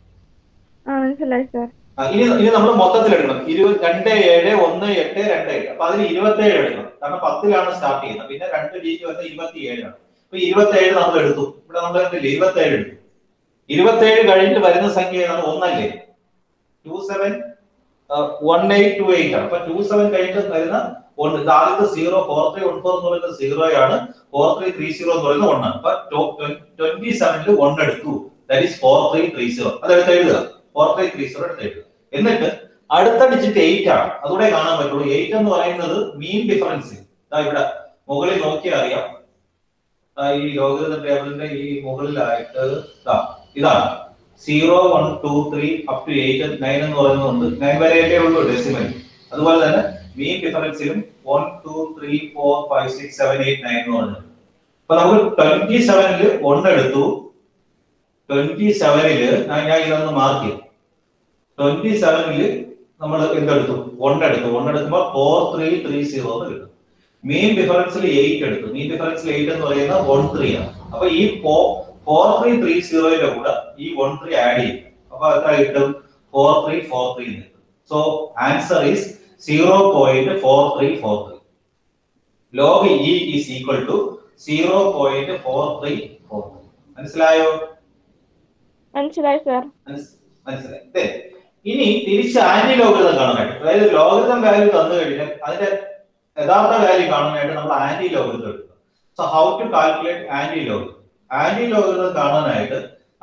ആ മനസ്സിലായി സാർ ആ, ഇനി ഇനി നമ്മൾ മൊത്തത്തിൽ എടുക്കണം ഇരുപത് രണ്ട് ഏഴ് ഒന്ന് എട്ട് രണ്ട് ഏഴ് അപ്പൊ അതിന് ഇരുപത്തി ഏഴ് എടുക്കണം കാരണം പത്തിലാണ് സ്റ്റാർട്ട് ചെയ്യുന്നത് പിന്നെ രണ്ട് ഡിജിറ്റ് വന്ന് ഇരുപത്തി ഏഴാണ് അപ്പൊ ഇരുപത്തി ഏഴ് നമ്മൾ എടുത്തു ഇവിടെ നമ്മൾ കണ്ടില്ലേ ഇരുപത്തി ഏഴ് എടുത്തു ഇരുപത്തി ഏഴ് കഴിഞ്ഞിട്ട് വരുന്ന സംഖ്യ ഏതാണ് ഒന്നല്ലേ two seven one eight two eight ആണ് അപ്പൊ ടു സെവൻ കഴിഞ്ഞിട്ട് വരുന്ന ഒന്ന് ഇത് ആദ്യത്തെ zero four three one four എന്ന് പറയുന്നത് സീറോ ആണ് ഫോർ ത്രീ ത്രീ സീറോ എന്ന് പറയുന്നത് one ആണ് അപ്പൊ ട്വന്റി സെവനിൽ വൺ എടുത്തു that is four three three zero അത് എടുത്ത് എഴുതുക ഫോർ ത്രീ ത്രീ സീറോ എടുത്ത് എഴുതുക എന്നിട്ട് അടുത്ത ഡിജിറ്റ് എയ്റ്റ് ആണ് അതുകൂടെ കാണാൻ പറ്റുള്ളൂ എയ്റ്റ് എന്ന് പറയുന്നത് മീൻ ഡിഫറൻസ് ഇവിടെ മുകളിൽ നോക്കിയാൽ അറിയാം ദാ ഈ ലോഗരിതം ടേബിളിന്റെ ഈ മുകളിലായിട്ട് ദാ ഇതാണ് zero one two three up to eight nine എന്ന് പറയുന്നുണ്ട് നയൻ വരെയല്ലേ ഉള്ളൂ ഡെസിമൽ അതുപോലെ തന്നെ മീൻ ഡിഫറൻസിലും one two three four five six seven eight nine എന്ന് പറഞ്ഞിട്ടുണ്ട് അപ്പൊ നമുക്ക് ട്വന്റി സെവനില് ഒന്ന് എടുത്തു ട്വന്റി സെവനില് ഞാൻ ഇതൊന്ന് മാർക്ക് ചെയ്തു ട്വന്റി സെവനില് നമ്മൾ എന്തെടുത്തു വൺ എടുത്തു വൺ എടുക്കുമ്പോൾ ഫോർ ത്രീ ത്രീ സീറോ എന്ന് കിട്ടും മീൻ ഡിഫറൻസിൽ എയ്റ്റ് എടുത്തു മീൻ ഡിഫറൻസിൽ എയ്റ്റ് എന്ന് പറയുന്നത് വൺ ത്രീ ആണ് അപ്പൊ ഈ ഫോർ ത്രീ ത്രീ സീറോയുടെ കൂടെ ഈ വൺ ത്രീ ആഡ് ചെയ്യും അപ്പൊ എത്ര കിട്ടും ഫോർ ത്രീ ഫോർ ത്രീ കിട്ടും so answer is zero point four three four three log e is equal to zero point four three four three മനസ്സിലായോ മനസ്സിലായി സാർ മനസ്- മനസ്സിലായി ദേ, ഇനി തിരിച്ച് ആന്റി ലോഗരിതം കാണാനായിട്ട് അതായത് ലോഗരിതം വാല്യൂ തന്നു കഴിഞ്ഞാൽ അതിന്റെ യഥാർത്ഥ വാല്യൂ കാണാനായിട്ട് നമ്മൾ ആന്റി ലോഗരിതം എടുക്കും so how to calculate anti logarithm anti logarithm കാണാനായിട്ട്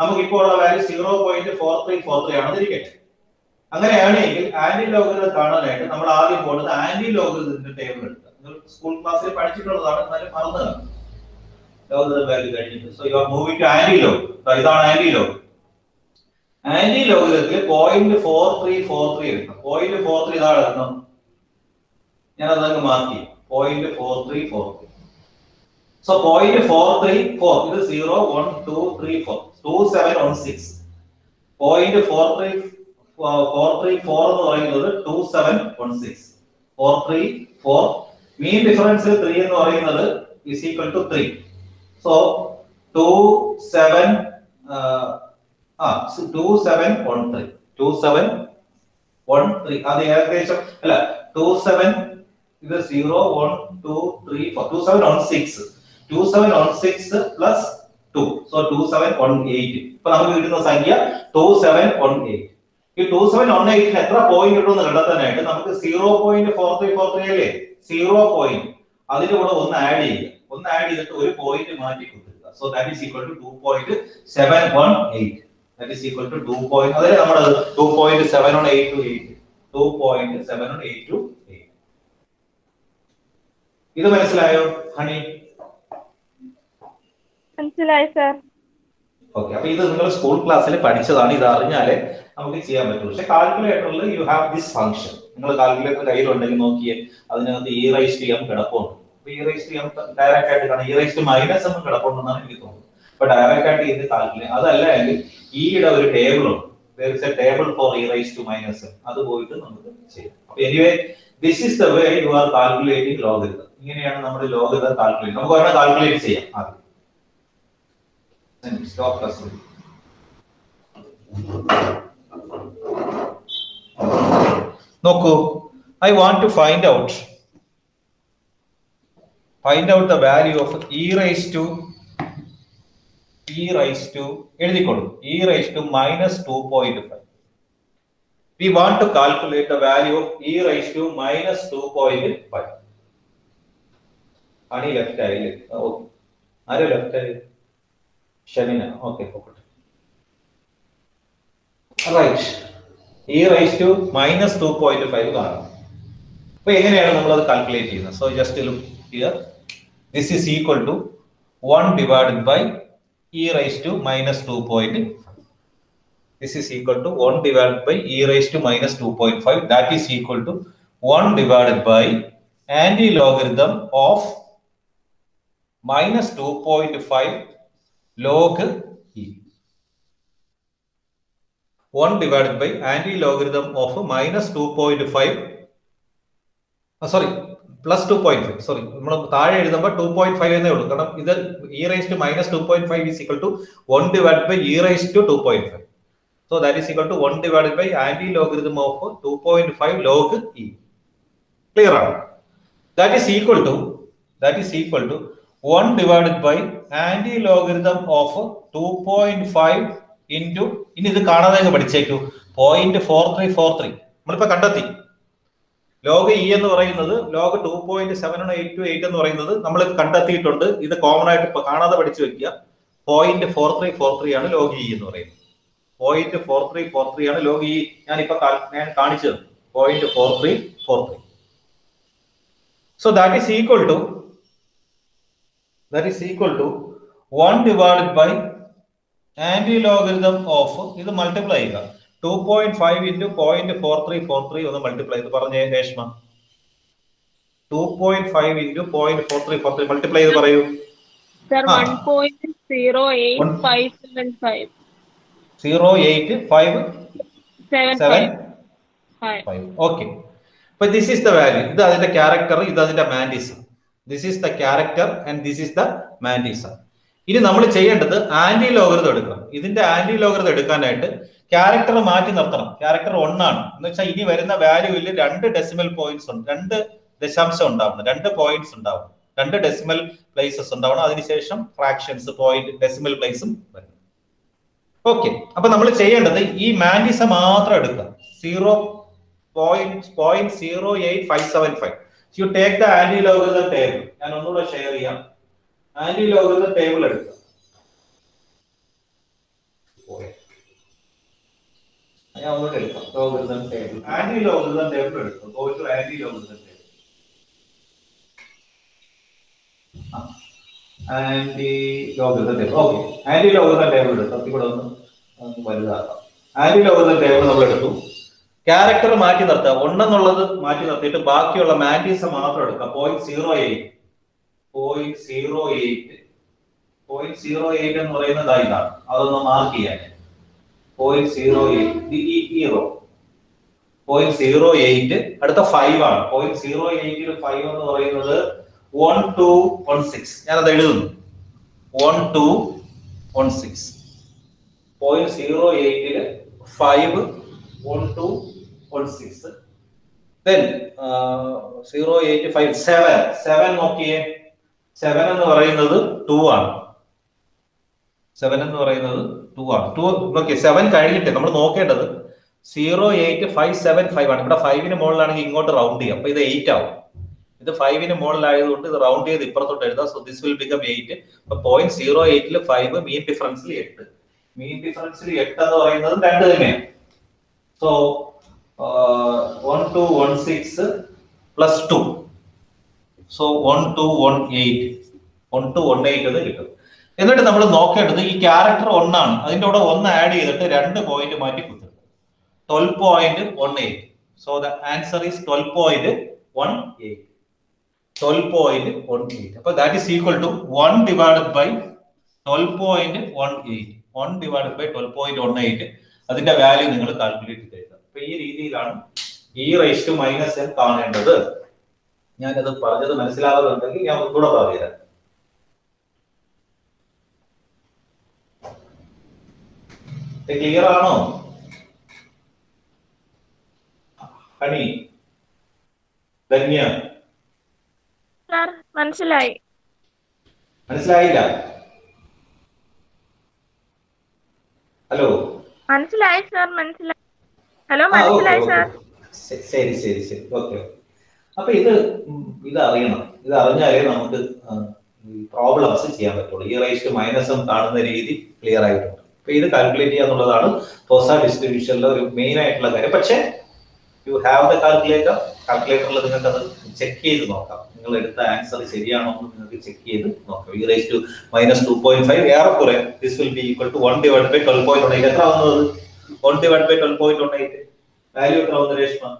നമുക്ക് ഇപ്പോൾ ഉള്ള value zero point four three four three ആണെന്ന് ഇരിക്കട്ടെ അങ്ങനെയാണെങ്കിൽ ആന്റി ലോഗറിതം കാണാനായിട്ട് നമ്മൾ ആദ്യം പോകുന്നത് ആന്റി ലോഗറിതത്തിന്റെ ടേബിൾ എടുക്കുക നിങ്ങൾ സ്കൂൾ ക്ലാസ്സിൽ പഠിച്ചിട്ടുള്ളതാണ് എന്നാലും മറന്നു കാണും ലോഗറിതം വാല്യൂ കഴിഞ്ഞിട്ട് so you are moving to anti log ഇതാണ് ആന്റി ലോഗ് ആന്റി ലോഗറിതത്തിൽ point four three four three എടുക്കണം പോയിന്റ് ഫോർ ത്രീ ഇതാണ് എടുക്കണം ഞാൻ അതങ്ങ് മാർക്ക് ചെയ്യും point four three four three so point four three four ഇത് zero one two three four two seven one six point four three four three four എന്ന് പറയുന്നത് two seven one six four three four മീൻ difference three എന്ന് പറയുന്നത് is equal to three so two seven ആ two seven one three two seven one three അത് ഏകദേശം അല്ല two seven ഇത് zero one two three four two seven one six two seven one six plus two so two seven one eight ഇപ്പൊ നമുക്ക് കിട്ടുന്ന സംഖ്യ two seven one eight ഈ two seven one എയ്റ്റിന് എത്ര പോയിന്റ് കിട്ടുമെന്ന് കണ്ടെത്താനായിട്ട് നമുക്ക് zero point four three four three അല്ലേ സീറോ പോയിന്റ് അതിന്റെ കൂടെ ഒന്ന് ആഡ് ചെയ്യുക ഒന്ന് ആഡ് ചെയ്തിട്ട് ഒരു പോയിന്റ് മാറ്റി കൊടുക്കുക so that is equal to two point seven one eight that is equal to two point അതെ നമ്മുടെ two point seven one eight two eight two point seven one eight two eight ഇത് മനസ്സിലായോ honey മനസ്സിലായി sir okay അപ്പൊ ഇത് നിങ്ങൾ school ക്ലാസ്സിൽ പഠിച്ചതാണ് ഇത് അറിഞ്ഞാലേ നമുക്ക് ചെയ്യാൻ പറ്റുള്ളൂ പക്ഷെ കാൽക്കുലേറ്ററിൽ യു ഹാവ് ദിസ് ഫംഗ്ഷൻ നിങ്ങൾ കാൽക്കുലേറ്റർ കയ്യിലുണ്ടെങ്കിൽ നോക്കിയേ അതിനകത്ത് ഇ റൈസ് ടു എം കിടപ്പുണ്ട് e raise to m direct ആയിട്ട് കാണാം e raise to minus m കിടപ്പുണ്ടെന്നാണ് എനിക്ക് തോന്നുന്നത് അപ്പൊ ഡയറക്റ്റ് ആയിട്ട് ഇത് കാൽക്കുലേറ്റ് അതല്ല എങ്കിൽ ഇയുടെ ഒരു ടേബിൾ ഉണ്ട് there is a table for e raised to minus m അത് പോയിട്ട് നമുക്ക് ചെയ്യാം അപ്പൊ anyway this is the way you are calculating logarithm ഇങ്ങനെയാണ് നമ്മുടെ ലോഗരിതം കാൽക്കുലേറ്റ് നമുക്ക് ഒരെണ്ണം കാൽക്കുലേറ്റ് ചെയ്യാം ആദ്യം സ്റ്റോപ്പ് പ്ലസ് നോക്കൂ I want to find out find out the value of e raise to E raise to എഴുതിക്കൊള്ളു e raise to minus two point five we want to calculate the value of e raise to minus two point five ആണ് ഈ left ആയില്ലേ okay ആരോ left ആയി Shamina okay പോകട്ടെ right e raise to minus two point five കാണാം അപ്പൊ എങ്ങനെയാണ് നമ്മൾ അത് കാൽക്കുലേറ്റ് ചെയ്യുന്നത് so just look here this is equal to one divided by e raised to minus 2.5. This is equal to 1 divided by e raised to minus 2.5. That is equal to 1 divided by anti-logarithm of minus 2.5 log e. 1 divided by anti-logarithm of minus 2.5. Uh, sorry, plus two point five sorry നമ്മൾ താഴെ എഴുതുമ്പോൾ to point five എന്നേ ഉള്ളൂ കാരണം ഇത് e raise to minus two point five is equal to one divide by e raise to two point five so that is equal to one divide by anti logarithm of two point five log e clear ആണ് that is equal to that is equal to one divide by anti logarithm of two point five into ഇനി ഇത് കാണാതെ പഠിച്ചേക്കു point four three four three നമ്മളിപ്പോ കണ്ടെത്തി log e എന്ന് പറയുന്നത് log two point seven eight two eight എന്ന് പറയുന്നത് നമ്മൾ കണ്ടെത്തിയിട്ടുണ്ട് ഇത് കോമൺ ആയിട്ട് ഇപ്പൊ കാണാതെ പഠിച്ചു വെക്കുക point four three four three ആണ് ലോഗ് ഇ എന്ന് പറയുന്നത് point four three four three ആണ് ലോഗ് ഇ ഞാൻ ഇപ്പൊ ഞാൻ കാണിച്ചത് point four three four three so that is equal to that is equal to one divided by anti logarithm of ഇത് multiply ചെയ്യുക two point five into point four three four three ഒന്ന് multiply ചെയ്ത് പറഞ്ഞേ Reshma two point five into point four three four three multiply ചെയ്ത് പറയൂ sir ആ. One point zero eight One- five seven five zero eight five seven seven five five five okay അപ്പൊ this is the value ഇത് അതിന്റെ character ഇത് അതിന്റെ mantissa this is the character and this is the mantissa ഇനി നമ്മൾ ചെയ്യേണ്ടത് anti logarithm എടുക്കണം ഇതിന്റെ ആന്റി ലോഗറിതം എടുക്കാനായിട്ട് ക്യാരക്ടർ മാറ്റി നിർത്തണം ക്യാരക്ടർ ഒന്നാണ് എന്ന് വെച്ചാൽ ഇനി വരുന്ന വാല്യൂവിൽ രണ്ട് ഡെസിമൽ പോയിന്റ്സ് ഉണ്ട് രണ്ട് ദശാംശം ഉണ്ടാവണം രണ്ട് പോയിന്റ്സ് ഉണ്ടാവണം രണ്ട് ഡെസിമൽ പ്ലേസസ് ഉണ്ടാവണം അതിനുശേഷം ഫ്രാക്ഷൻസ് പോയിന്റ് ഡെസിമൽ പ്ലേസും വരണം ഓക്കെ അപ്പൊ നമ്മൾ ചെയ്യേണ്ടത് ഈ മാൻഡിസ മാത്രം എടുക്കുക zero point point zero eight five seven five you take the anti logarithm table ഞാൻ ഒന്നുകൂടെ ഷെയർ ചെയ്യാം ആന്റി ലോഗറിതം ടേബിൾ എടുക്കുക ഞാൻ ഒന്നുകൂടെ എടുക്കാം logarithm table anti logarithm table എടുക്കും go to anti logarithm table anti logarithm table okay anti logarithm table എടുക്കും ഇവിടെ ഒന്ന് ഒന്ന് വലുതാക്കാം ആന്റി ലോഗരിതം ടേബിൾ നമ്മൾ എടുത്തു ക്യാരക്ടർ മാറ്റി നിർത്തുക ഒന്നെന്നുള്ളത് മാറ്റി നിർത്തിയിട്ട് ബാക്കിയുള്ള മാൻഡീസം മാത്രം എടുക്കുക point zero eight point zero eight point zero eight എന്ന് പറയുന്നത് ഇതാണ് അതൊന്ന് മാർക്ക് ചെയ്യാൻ പോയിന്റ് സീറോ എയ്റ്റ് ഈ ഹീറോ പോയിന്റ് സീറോ എയ്റ്റ് അടുത്ത ഫൈവ് ആണ് പോയിന്റ് സീറോ എയ്റ്റിൽ ഫൈവ് എന്ന് പറയുന്നത് വൺ ടു വൺ സിക്സ് ഞാനത് എഴുതുന്നു one two one six point zero എയ്റ്റില് five one two one six then zero eight five seven seven നോക്കിയേ സെവൻ എന്ന് പറയുന്നത് ടു ആണ് സെവൻ എന്ന് പറയുന്നത് ടു ആണ് ടു നോക്കിയേ സെവൻ കഴിഞ്ഞിട്ട് നമ്മൾ നോക്കേണ്ടത് zero eight five seven five ആണ് ഇവിടെ ഫൈവിന് മുകളിലാണെങ്കിൽ ഇങ്ങോട്ട് റൗണ്ട് ചെയ്യാം അപ്പൊ ഇത് എയ്റ്റ് ആവും ഇത് ഫൈവിന് മുകളിലായതുകൊണ്ട് ഇത് റൗണ്ട് ചെയ്ത് ഇപ്പുറത്തോട്ട് എഴുതാം so this will become eight അപ്പൊ പോയിന്റ് സീറോ എയ്റ്റിൽ ഫൈവ് മീൻ ഡിഫറൻസിൽ എട്ട് മീൻ ഡിഫറൻസിൽ എട്ട് എന്ന് പറയുന്നത് രണ്ട് തന്നെയാണ് so one two one six plus two so one two one eight one two one eight എന്ന് കിട്ടും എന്നിട്ട് നമ്മൾ നോക്കേണ്ടത് ഈ ക്യാരക്ടർ ഒന്നാണ് അതിന്റെ കൂടെ ഒന്ന് ആഡ് ചെയ്തിട്ട് രണ്ട് പോയിന്റ് മാറ്റി കുത്തുക twelve point one eight so the answer is twelve point one eight twelve point one eight അപ്പൊ that is equal to one divided by twelve point one eight one divided by twelve point one eight അതിന്റെ value നിങ്ങൾ calculate ചെയ്ത് എഴുതാം അപ്പൊ ഈ രീതിയിലാണ് ഈ raise to minus N കാണേണ്ടത് ഞാനത് പറഞ്ഞത് മനസ്സിലാകുന്നുണ്ടെങ്കിൽ ഞാൻ ഒന്നുകൂടെ പറഞ്ഞുതരാം ക്ലിയർ ആണോ ഹണി ധന്യ സാർ മനസ്സിലായി മനസ്സിലായില്ല ഹലോ മനസ്സിലായി സാർ മനസ്സിലായി ഹലോ ആ, ഓക്കേ, മനസ്സിലായി ഓക്കേ. സാർ ശ- ശരി ശരി ശരി ഓക്കെ അപ്പൊ ഇത് ഉം, ഇത് അറിയണം ഇത് അറിഞ്ഞാലേ നമുക്ക് പ്രോബ്ലംസ് ചെയ്യാൻ പറ്റുള്ളൂ ഈ റേസ്റ്റ് മൈനസും കാണുന്ന രീതി ക്ലിയർ ആയിട്ടുണ്ട് അപ്പൊ ഇത് കാൽക്കുലേറ്റ് ചെയ്യുക എന്നുള്ളതാണ് പോസ ഡിസ്ട്രിബ്യൂഷനിലെ ഒരു മെയിൻ ആയിട്ടുള്ള കാര്യം പക്ഷേ യു ഹാവ് ദ കാൽക്കുലേറ്റർ കാൽക്കുലേറ്ററിൽ നിങ്ങൾക്ക് അത് ചെക്ക് ചെയ്ത് നോക്കാം നിങ്ങൾ എടുത്ത ആൻസർ ശരിയാണോ എന്ന് നിങ്ങൾക്ക് ചെക്ക് ചെയ്ത് നോക്കാം e raise to minus two point five ഏറെക്കുറെ this will be equal to one divide by twelve point one eight എത്ര ആവുന്നത് one divide by twelve point one eight value എത്ര ആവുന്നത് രേഷ്മ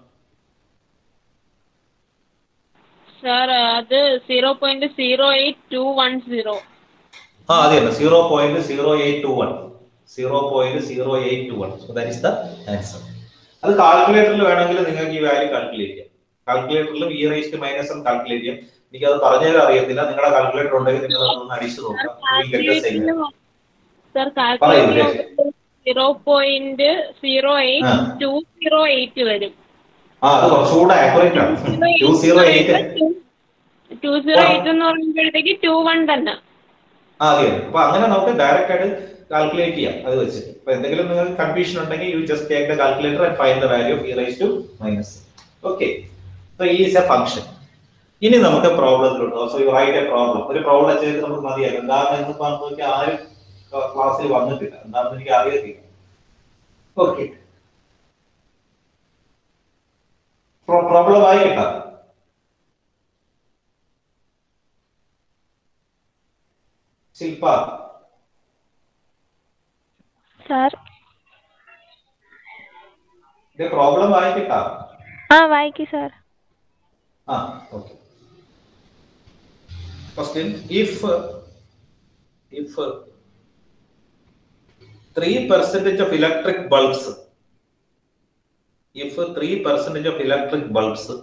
സാർ അത് zero point zero eight two one zero ആ അതെ zero point zero eight two one zero point zero eight two one so that is the answer അത് കാൽക്കുലേറ്ററിൽ വേണമെങ്കിൽ നിങ്ങൾക്ക് ഈ വാല്യൂ കാൽക്കുലേറ്റ് ചെയ്യാം കാൽക്കുലേറ്ററിലും ഈ റേസ്റ്റ് മൈനസ് കാൽക്കുലേറ്റ് ചെയ്യാം എനിക്ക് അത് പറഞ്ഞാലും അറിയത്തില്ല നിങ്ങളുടെ കാൽക്കുലേറ്റർ ഉണ്ടെങ്കിൽ നിങ്ങൾ അതൊന്ന് അടിച്ചു നോക്കാം You will get the same answer. Sir പറയൂ, calculate zero point zero eight ആ. ടു സീറോ എയ്റ്റ് വരും ആ അത് കുറച്ചുകൂടെ ആക്യുറേറ്റ് ആണ് two zero eight two zero eight എന്ന് പറയുമ്പോഴത്തേക്ക് ടു വൺ തന്നെ ആ അതെ അപ്പൊ അങ്ങനെ നമുക്ക് ഡയറക്റ്റ് ആയിട്ട് കാൽക്കുലേറ്റ് ചെയ്യാം അത് വെച്ചിട്ട് അപ്പൊ എന്തെങ്കിലും നിങ്ങൾക്ക് കൺഫ്യൂഷൻ ഉണ്ടെങ്കിൽ you just take the calculator and find the value of e raise to minus okay so e is a function ഇനി നമുക്ക് പ്രോബ്ലത്തിലുണ്ട് so you write a problem ഒരു പ്രോബ്ലം ചെയ്ത് നമുക്ക് മതിയാകും എന്താണെന്ന് ഇന്നിപ്പോ നോക്കി ആരും ക്ലാസ്സിൽ വന്നിട്ടില്ല എന്താണെന്ന് എനിക്ക് അറിയത്തില്ല ഓക്കെ പ്രോബ്ലം ആയിട്ടാ ശില്പ സാർ ഇത് പ്രോബ്ലം വായിക്കട്ടാ ആ വായിക്കൂ സാർ ആ okay question if if three percentage of electric bulbs if three percentage of electric bulbs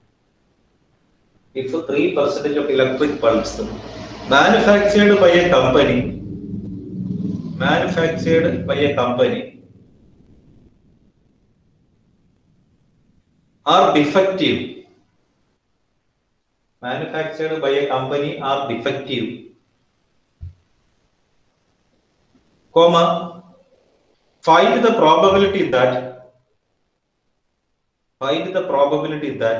if three percentage of electric bulbs manufactured by a company manufactured by a company are defective manufactured by a company are defective comma find the probability that find the probability that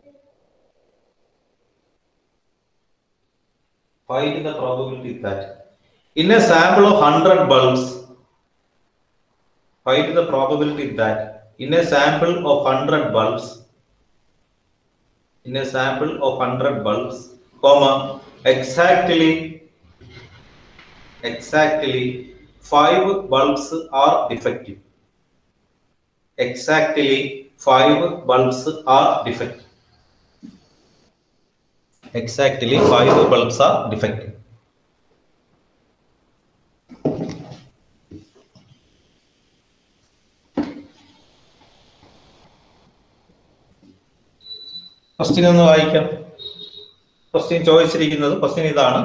find the probability that in a sample of 100 bulbs find the probability that in a sample of 100 bulbs in a sample of 100 bulbs comma exactly exactly 5 bulbs are defective exactly 5 bulbs are defective exactly 5 bulbs are defective question ഒന്ന് വായിക്കാം question ചോദിച്ചിരിക്കുന്നത് question ഇതാണ്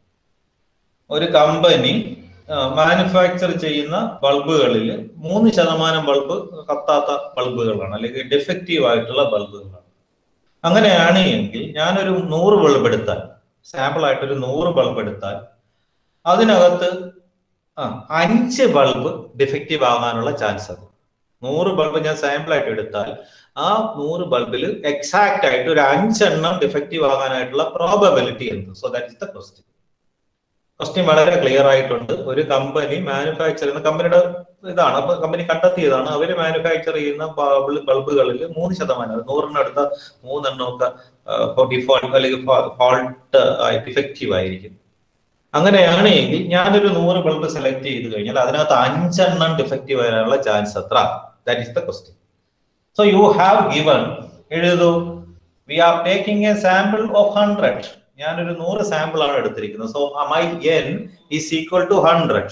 ഒരു company manufacture ചെയ്യുന്ന ബൾബുകളിൽ മൂന്ന് ശതമാനം bulb കത്താത്ത ബൾബുകളാണ് അല്ലെങ്കിൽ defective ആയിട്ടുള്ള ബൾബുകളാണ് അങ്ങനെയാണ് എങ്കിൽ ഞാനൊരു നൂറ് ബൾബ് എടുത്താൽ സാമ്പിൾ ആയിട്ട് ഒരു നൂറ് ബൾബ് എടുത്താൽ അതിനകത്ത് ആ അഞ്ച് ബൾബ് ഡിഫക്റ്റീവ് ആകാനുള്ള ചാൻസ് അത് നൂറ് ബൾബ് ഞാൻ സാമ്പിൾ ആയിട്ട് എടുത്താൽ ആ നൂറ് ബൾബിൽ എക്സാക്ട് ആയിട്ട് ഒരു അഞ്ചെണ്ണം ഡിഫക്റ്റീവ് ആകാനായിട്ടുള്ള പ്രോബബിലിറ്റി എന്ത് so that is the question question വളരെ ക്ലിയർ ആയിട്ടുണ്ട് ഒരു കമ്പനി മാനുഫാക്ചർ ചെയ്യുന്ന കമ്പനിയുടെ ഇതാണ് അപ്പൊ കമ്പനി കണ്ടെത്തിയതാണ് അവർ മാനുഫാക്ചർ ചെയ്യുന്ന ബൾബുകളിൽ മൂന്ന് ശതമാനം നൂറെണ്ണം എടുത്ത മൂന്നെണ്ണം ഒക്കെ ഡിഫോൾട്ട് അല്ലെങ്കിൽ ഫാൾട്ട് ഡിഫക്റ്റീവ് ആയിരിക്കും അങ്ങനെയാണ് എങ്കിൽ ഞാനൊരു നൂറ് ബൾബ് സെലക്ട് ചെയ്ത് കഴിഞ്ഞാൽ അതിനകത്ത് അഞ്ചെണ്ണം ഡിഫക്റ്റീവ് വരാനുള്ള ചാൻസ് എത്ര that is the question so you have given എഴുതൂ we are taking a sample of hundred ഞാനൊരു നൂറ് സാമ്പിൾ ആണ് എടുത്തിരിക്കുന്നത് so my n is equal to hundred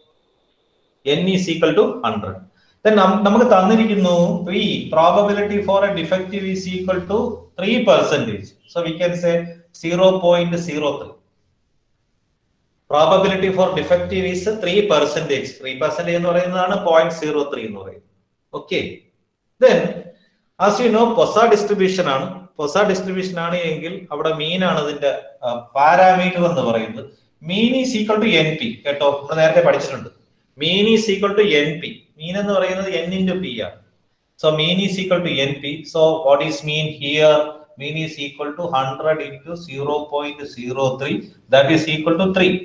n is equal to hundred then നമുക്ക് തന്നിരിക്കുന്നു p probability for a defective is equal to three percentage so we can say zero point zero three probability for defective is three percentage three percentage എന്ന് പറയുന്നതാണ് point zero three എന്ന് പറയുന്നത് okay then as you know Poisson distribution ആണ് Poisson distribution ആണ് എങ്കിൽ അവിടെ മീൻ ആണ് ഇതിന്റെ പാരാമീറ്റർ എന്ന് പറയുന്നത് mean is equal to n p കേട്ടോ നമ്മൾ നേരത്തെ പഠിച്ചിട്ടുണ്ട് mean is equal to n p mean എന്ന് പറയുന്നത് എൻ ഇൻറ്റു പി ആണ് so mean is equal to n p so what is mean here mean is equal to hundred into zero point zero three that is equal to three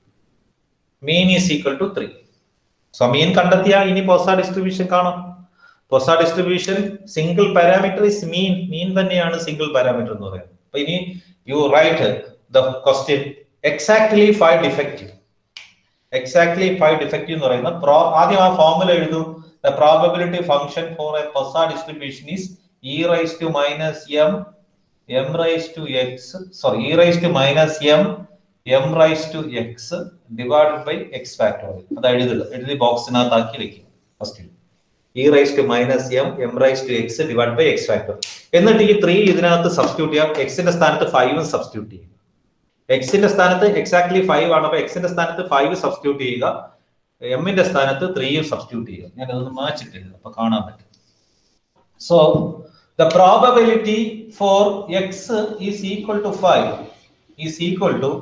mean is equal to three so mean കണ്ടെത്തിയാൽ ഇനി Poisson distribution കാണാം Poisson distribution single parameter is mean mean തന്നെയാണ് single parameter എന്ന് പറയുന്നത് അപ്പൊ ഇനി you write the question exactly five defective exactly five defective എന്ന് പറയുന്ന പ്രോ ആദ്യം ആ ഫോമുല എഴുതൂ the probability function for a Poisson distribution is e raise to minus M M raise to x sorry e raise to minus M M raise to X divided by X factorial അത് എഴുതുക എഴുതി ബോക്സിനകത്താക്കി വെക്കുക first e raise to minus M M raise to x divide by x factor എന്നിട്ട് ഈ three ഇതിനകത്ത് substitute ചെയ്യാം എക്സിന്റെ സ്ഥാനത്ത് ഫൈവും സബ്സ്റ്റിറ്റ്യൂട്ട് ചെയ്യുക എക്സിന്റെ സ്ഥാനത്ത് എക്സാക്ട്ലി ഫൈവ് ആണ് അപ്പൊ എക്സിന്റെ സ്ഥാനത്ത് ഫൈവ് സബ്സ്റ്റിറ്റ്യൂട്ട് ചെയ്യുക എമ്മിന്റെ സ്ഥാനത്ത് ത്രീയും സബ്സ്റ്റിറ്റ്യൂട്ട് ചെയ്യുക ഞാൻ അതൊന്ന് മാച്ചിട്ട് അപ്പൊ കാണാൻ പറ്റും so the probability for x is equal to five is equal to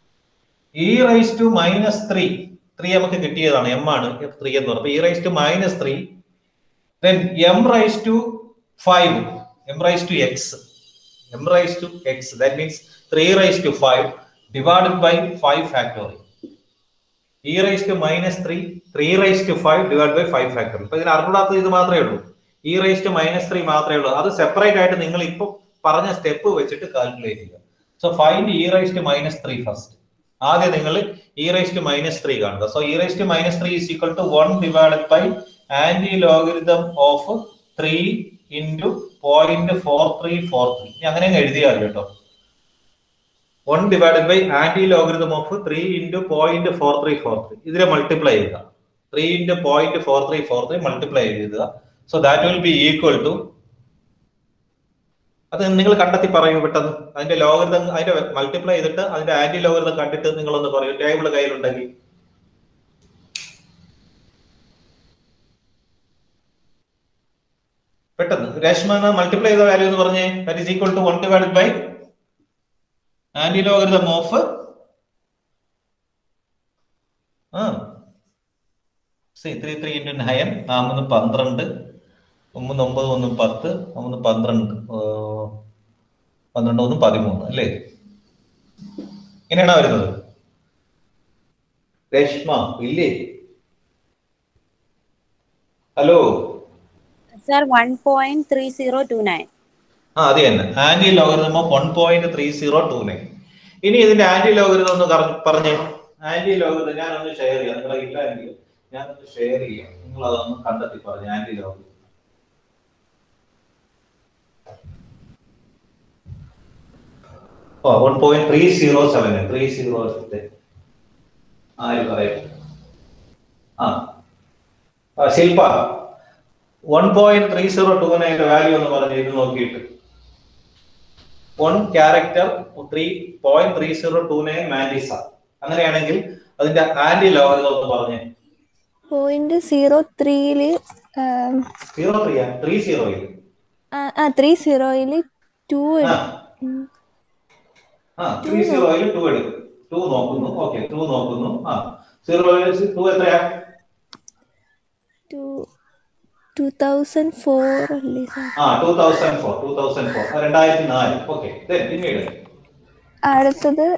E raise to minus three three നമുക്ക് കിട്ടിയതാണ് എം ആണ് ത്രീ എന്ന് പറയുന്നത് e raise to minus three then m raised to 5 m raised to x m raised to x that means 3 raised to 5 divided by 5 factorial e raised to minus 3 3 raised to 5 divided by 5 factorial അപ്പൊ ഇതിന് അറിഞ്ഞൂടാത്ത ഇത് മാത്രമേ ഉള്ളൂ e raised to minus 3 മാത്രമേ ഉള്ളൂ അത് separate ആയിട്ട് നിങ്ങൾ ഇപ്പൊ പറഞ്ഞ സ്റ്റെപ്പ് വെച്ചിട്ട് കാൽക്കുലേറ്റ് ചെയ്യുക so find e raised to minus 3 first ആദ്യം നിങ്ങൾ e raised to minus 3 കാണുക so e raised to minus 3 is equal to 1 divided by anti logarithm of three into point four three four three ഇനി അങ്ങനെ എഴുതിയാൽ കേട്ടോ one divided by anti logarithm of three into point four three four three ഇതിനെ multiply ചെയ്യുക three into point four three four three multiply ചെയ്യുക so that will be equal to അത് നിങ്ങൾ കണ്ടെത്തി പറയൂ പെട്ടെന്ന് അതിന്റെ ലോഗരിതം അതിന്റെ മൾട്ടിപ്ലൈ ചെയ്തിട്ട് അതിന്റെ ആന്റി ലോഗരിതം കണ്ടിട്ട് നിങ്ങളൊന്ന് പറയൂ ടേബിൾ കയ്യിലുണ്ടെങ്കിൽ പെട്ടെന്ന് രശ്മ മൾട്ടിപ്ലൈ ചെയ്ത വാല്യൂ എന്ന് പറഞ്ഞേ that is equal to one divided by anti logarithm of ആ സി ത്രീ ത്രീ ഇൻറ്റു നയൻ ആ മൂന്ന് പന്ത്രണ്ട് ഒമ്പത് ഒമ്പത് ഒന്നും പത്ത് ഒന്ന് പന്ത്രണ്ട് പന്ത്രണ്ട് ഒന്നും പതിമൂന്ന് അല്ലേ ഇങ്ങനെയാണോ വരുന്നത് രശ്മ ഇല്ലേ hello sir one point three zero two nine ആ അത് തന്നെ anti logarithm of one point three zero two nine ഇനി ഇതിന്റെ ആന്റി ലോഗരിതം ഒന്ന് കറ- പറഞ്ഞേ ആന്റി ലോഗരിതം ഞാനൊന്ന് ഷെയർ ചെയ്യാം നിങ്ങളെ ഇല്ലെങ്കിൽ ഞാനൊന്ന് ഷെയർ ചെയ്യാം നിങ്ങൾ അതൊന്ന് കണ്ടെത്തി പറഞ്ഞു anti logarithm of one point three zero seven three zero ആര് പറയും ആ ആ, Shilpa one point three zero two nine value എന്ന് പറഞ്ഞ് ഇത് നോക്കിയിട്ട് one character three point three zero two nine mantissa അങ്ങനെയാണെങ്കിൽ അതിന്റെ ആന്റി ലോഗരിതം എന്ന് പറഞ്ഞേ പോയിന്റ് സീറോ ത്രീയില് സീറോ ത്രീ ത്രീ സീറോയിൽ ആ ത്രീ സീറോയില് ടു ആ ആ ത്രീ സീറോയിൽ ടു എടുക്കും ടു നോക്കുന്നു ഓക്കെ ടു നോക്കുന്നു ആ സീറോയിൽ ടു എത്രയാ ടു ടു തൗസൻഡ് ഫോർ അല്ലേ സാർ ആ two thousand four two thousand four രണ്ടായിരത്തി നാല് ഓക്കെ പിന്നീട് അടുത്തത്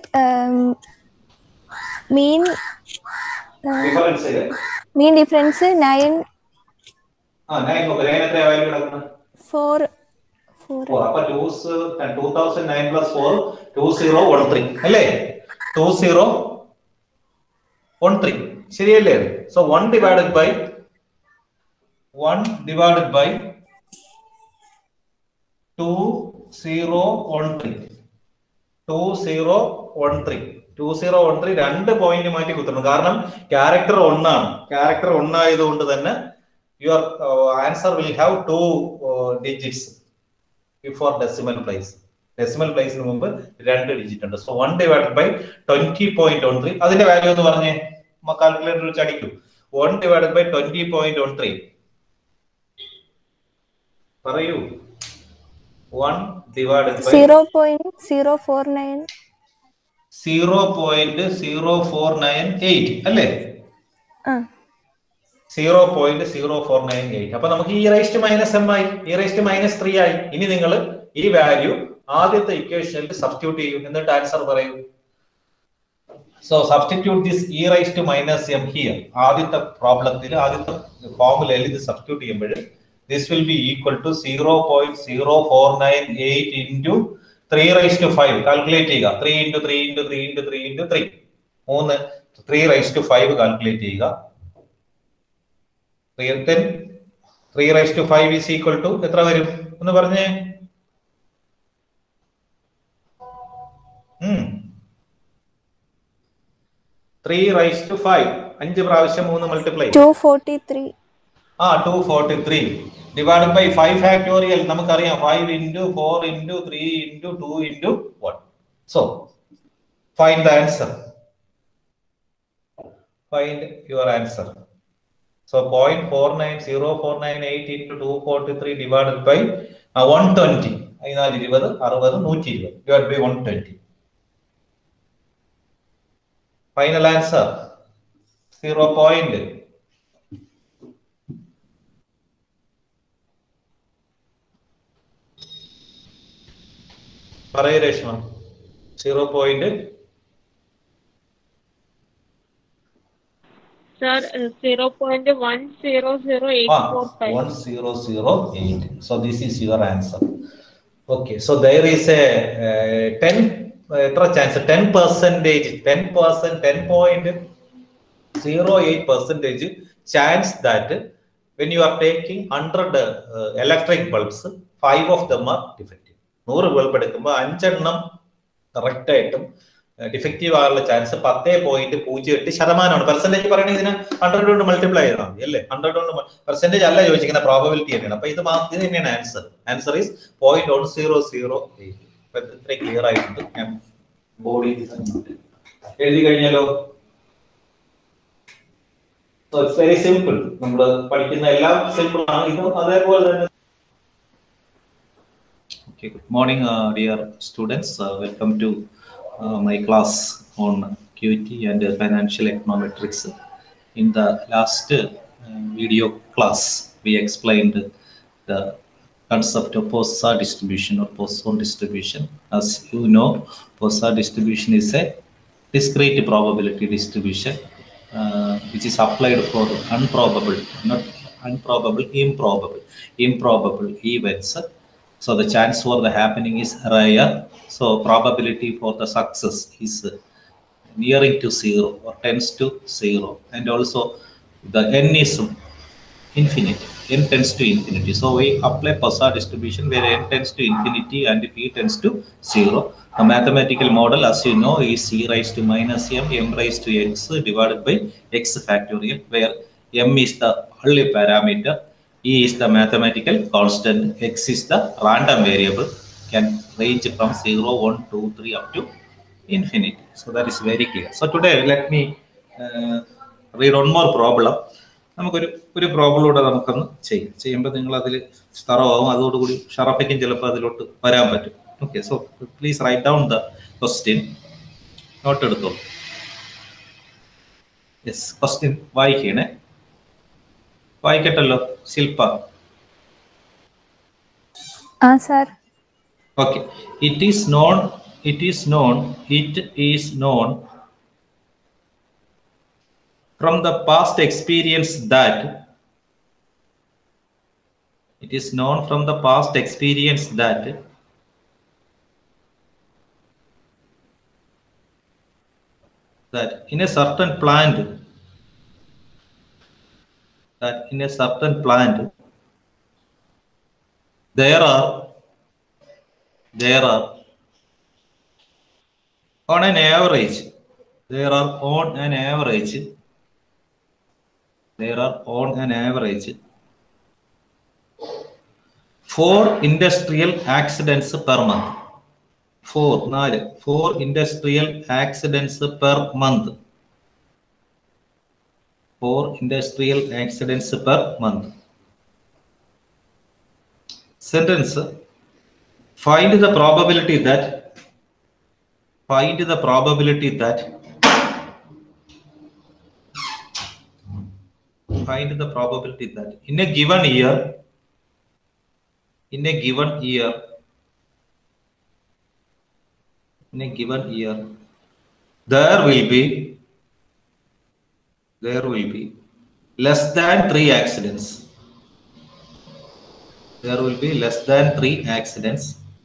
mean difference mean difference nine ആ നയൻ നോക്ക് നയൻ എത്രയാ വാല്യൂ കിടക്കുന്നത് ഫോർ ഫോർ ഫോർ അപ്പൊ two two thousand nine plus four two zero one three അല്ലേ ടു സീറോ വൺ ത്രീ ശരിയല്ലേ so one divided by one divided by two zero one three two zero one three two zero one three രണ്ട് point മാറ്റി കുത്തണം കാരണം character ഒന്നാണ് character ഒന്നായതുകൊണ്ട് തന്നെ your answer will have two digits before decimal place decimal പ്ലേസിന് മുമ്പ് രണ്ട് ഡിജിറ്റ് ഉണ്ട് so one divided by twenty point one three അതിന്റെ വാല്യൂ എന്ന് പറഞ്ഞേ കാൽക്കുലേറ്റർ വെച്ച് അടിക്കൂ one divided by twenty point one three പറയൂ one divided by zero point zero four nine zero point zero four nine eight അല്ലേ ആ zero point zero four nine eight അപ്പൊ നമുക്ക് ഈ റേസ്റ്റ് മൈനസ് എം ആയി ഈ റേസ്റ്റ് മൈനസ് ത്രീ ആയി ഇനി നിങ്ങൾ ഈ വാല്യൂ ആദ്യത്തെ ഇക്വേഷനിൽ സബ്സ്റ്റിറ്റ്യൂട്ട് ചെയ്യും എന്നിട്ട് ആൻസർ പറയൂ so substitute this e raise to minus m here ആദ്യത്തെ പ്രോബ്ലത്തിൽ ആദ്യത്തെ ഫോമുലയിൽ ഇത് സബ്സ്റ്റിറ്റ്യൂട്ട് ചെയ്യുമ്പോൾ this will be equal to zero point zero four nine eight into three raise to five calculate ചെയ്യുക three into three into three into three into three മൂന്ന് three raise to five calculate ചെയ്യുക ten three raise to five is equal to എത്ര വരും ഒന്ന് പറഞ്ഞേ three raise to five അഞ്ച് പ്രാവശ്യം മൂന്ന് മൾട്ടിപ്ലൈ ടു ഫോർട്ടി ത്രീ ആ two forty three divide by five factorial നമുക്കറിയാം five into four into three into two into one so find the answer find your answer so point four nine zero four nine eight into two forty three divided by one twenty പതിനാല് ഇരുപത് അറുപത് നൂറ്റി ഇരുപത് divide by one twenty final answer zero point പറയൂ Reshma zero point Sir, uh, 0.1008455. one zero zero eight. So this is your answer. Okay, so there is a uh, ten uh, chance, ten percentage, ten percent, ten point zero eight percentage chance that when you are taking hundred uh, electric bulbs, five of them are defective. നൂറ് bulb എടുക്കുമ്പോൾ അഞ്ചെണ്ണം correct ആയിട്ടും defective ആകാനുള്ള chance പത്തേ point പൂജ്യം എട്ട് ശതമാനമാണ് percentage പറയുന്നത് ഇതിന് ഹൺഡ്രഡ് കൊണ്ട് മൾട്ടിപ്ലൈ ചെയ്താൽ മതി അല്ലേ ഹൺഡ്രഡ് കൊണ്ട് പെർസെന്റേജ് അല്ല ചോദിച്ചിരിക്കുന്ന പ്രോബബിലിറ്റി തന്നെയാണ് അപ്പൊ ഇത് മാ- ഇത് തന്നെയാണ് answer answer is point one zero zero eight ഇത്രയും ക്ലിയർ ആയിട്ടുണ്ട് ഞാൻ ബോഡി എഴുതി കഴിഞ്ഞാലോ ഇറ്റ്സ് വെരി സിമ്പിൾ നമ്മൾ പഠിക്കുന്ന എല്ലാം സിമ്പിൾ ആണ് ഇതും അതേപോലെ തന്നെ Okay, good morning, uh, dear students. Uh, welcome to uh, my class on QT and uh, financial econometrics. In the last uh, video class, we explained the concept of Poisson distribution or Poisson distribution. As you know, Poisson distribution is a discrete probability distribution uh, which is applied for unprobable, not unprobable, improbable. Improbable events. So the chance for the happening is rare. So probability for the success is nearing to zero or tends to zero. And also the n is infinity. n tends to infinity. So we apply Poisson distribution where n tends to infinity and p tends to zero. The mathematical model, as you know, is c raised to minus m, m raised to x divided by x factorial, where m is the only parameter, e is the mathematical constant, x is the random variable, can range from 0, 1, 2, 3 up to infinity. So that is very clear. So today, let me uh, read one more problem. നമുക്കൊരു ഒരു problem കൂടെ നമുക്കൊന്ന് ചെയ്യാം ചെയ്യുമ്പോൾ നിങ്ങൾ അതിൽ സ്ഥറവാകും അതോടുകൂടി ഷറഫയ്ക്കും ചിലപ്പോൾ അതിലോട്ട് വരാൻ പറ്റും okay so please write down the question note എടുത്തോളൂ യെസ് ക്വസ്റ്റ്യൻ വായിക്കണേ വായിക്കട്ടല്ലോ ശില്പ ആ sir Okay. It is known, it is known, it is known from the past experience that it is known from the past experience that that in a certain plant that in a certain plant there are there are on an average there are on an average there are on an average four industrial accidents per month four നാല് four industrial accidents per month four industrial accidents per month sentence find the probability that find the probability that find the probability that in a given year in a given year in a given year there will be there will be less than three accidents there will be less than three accidents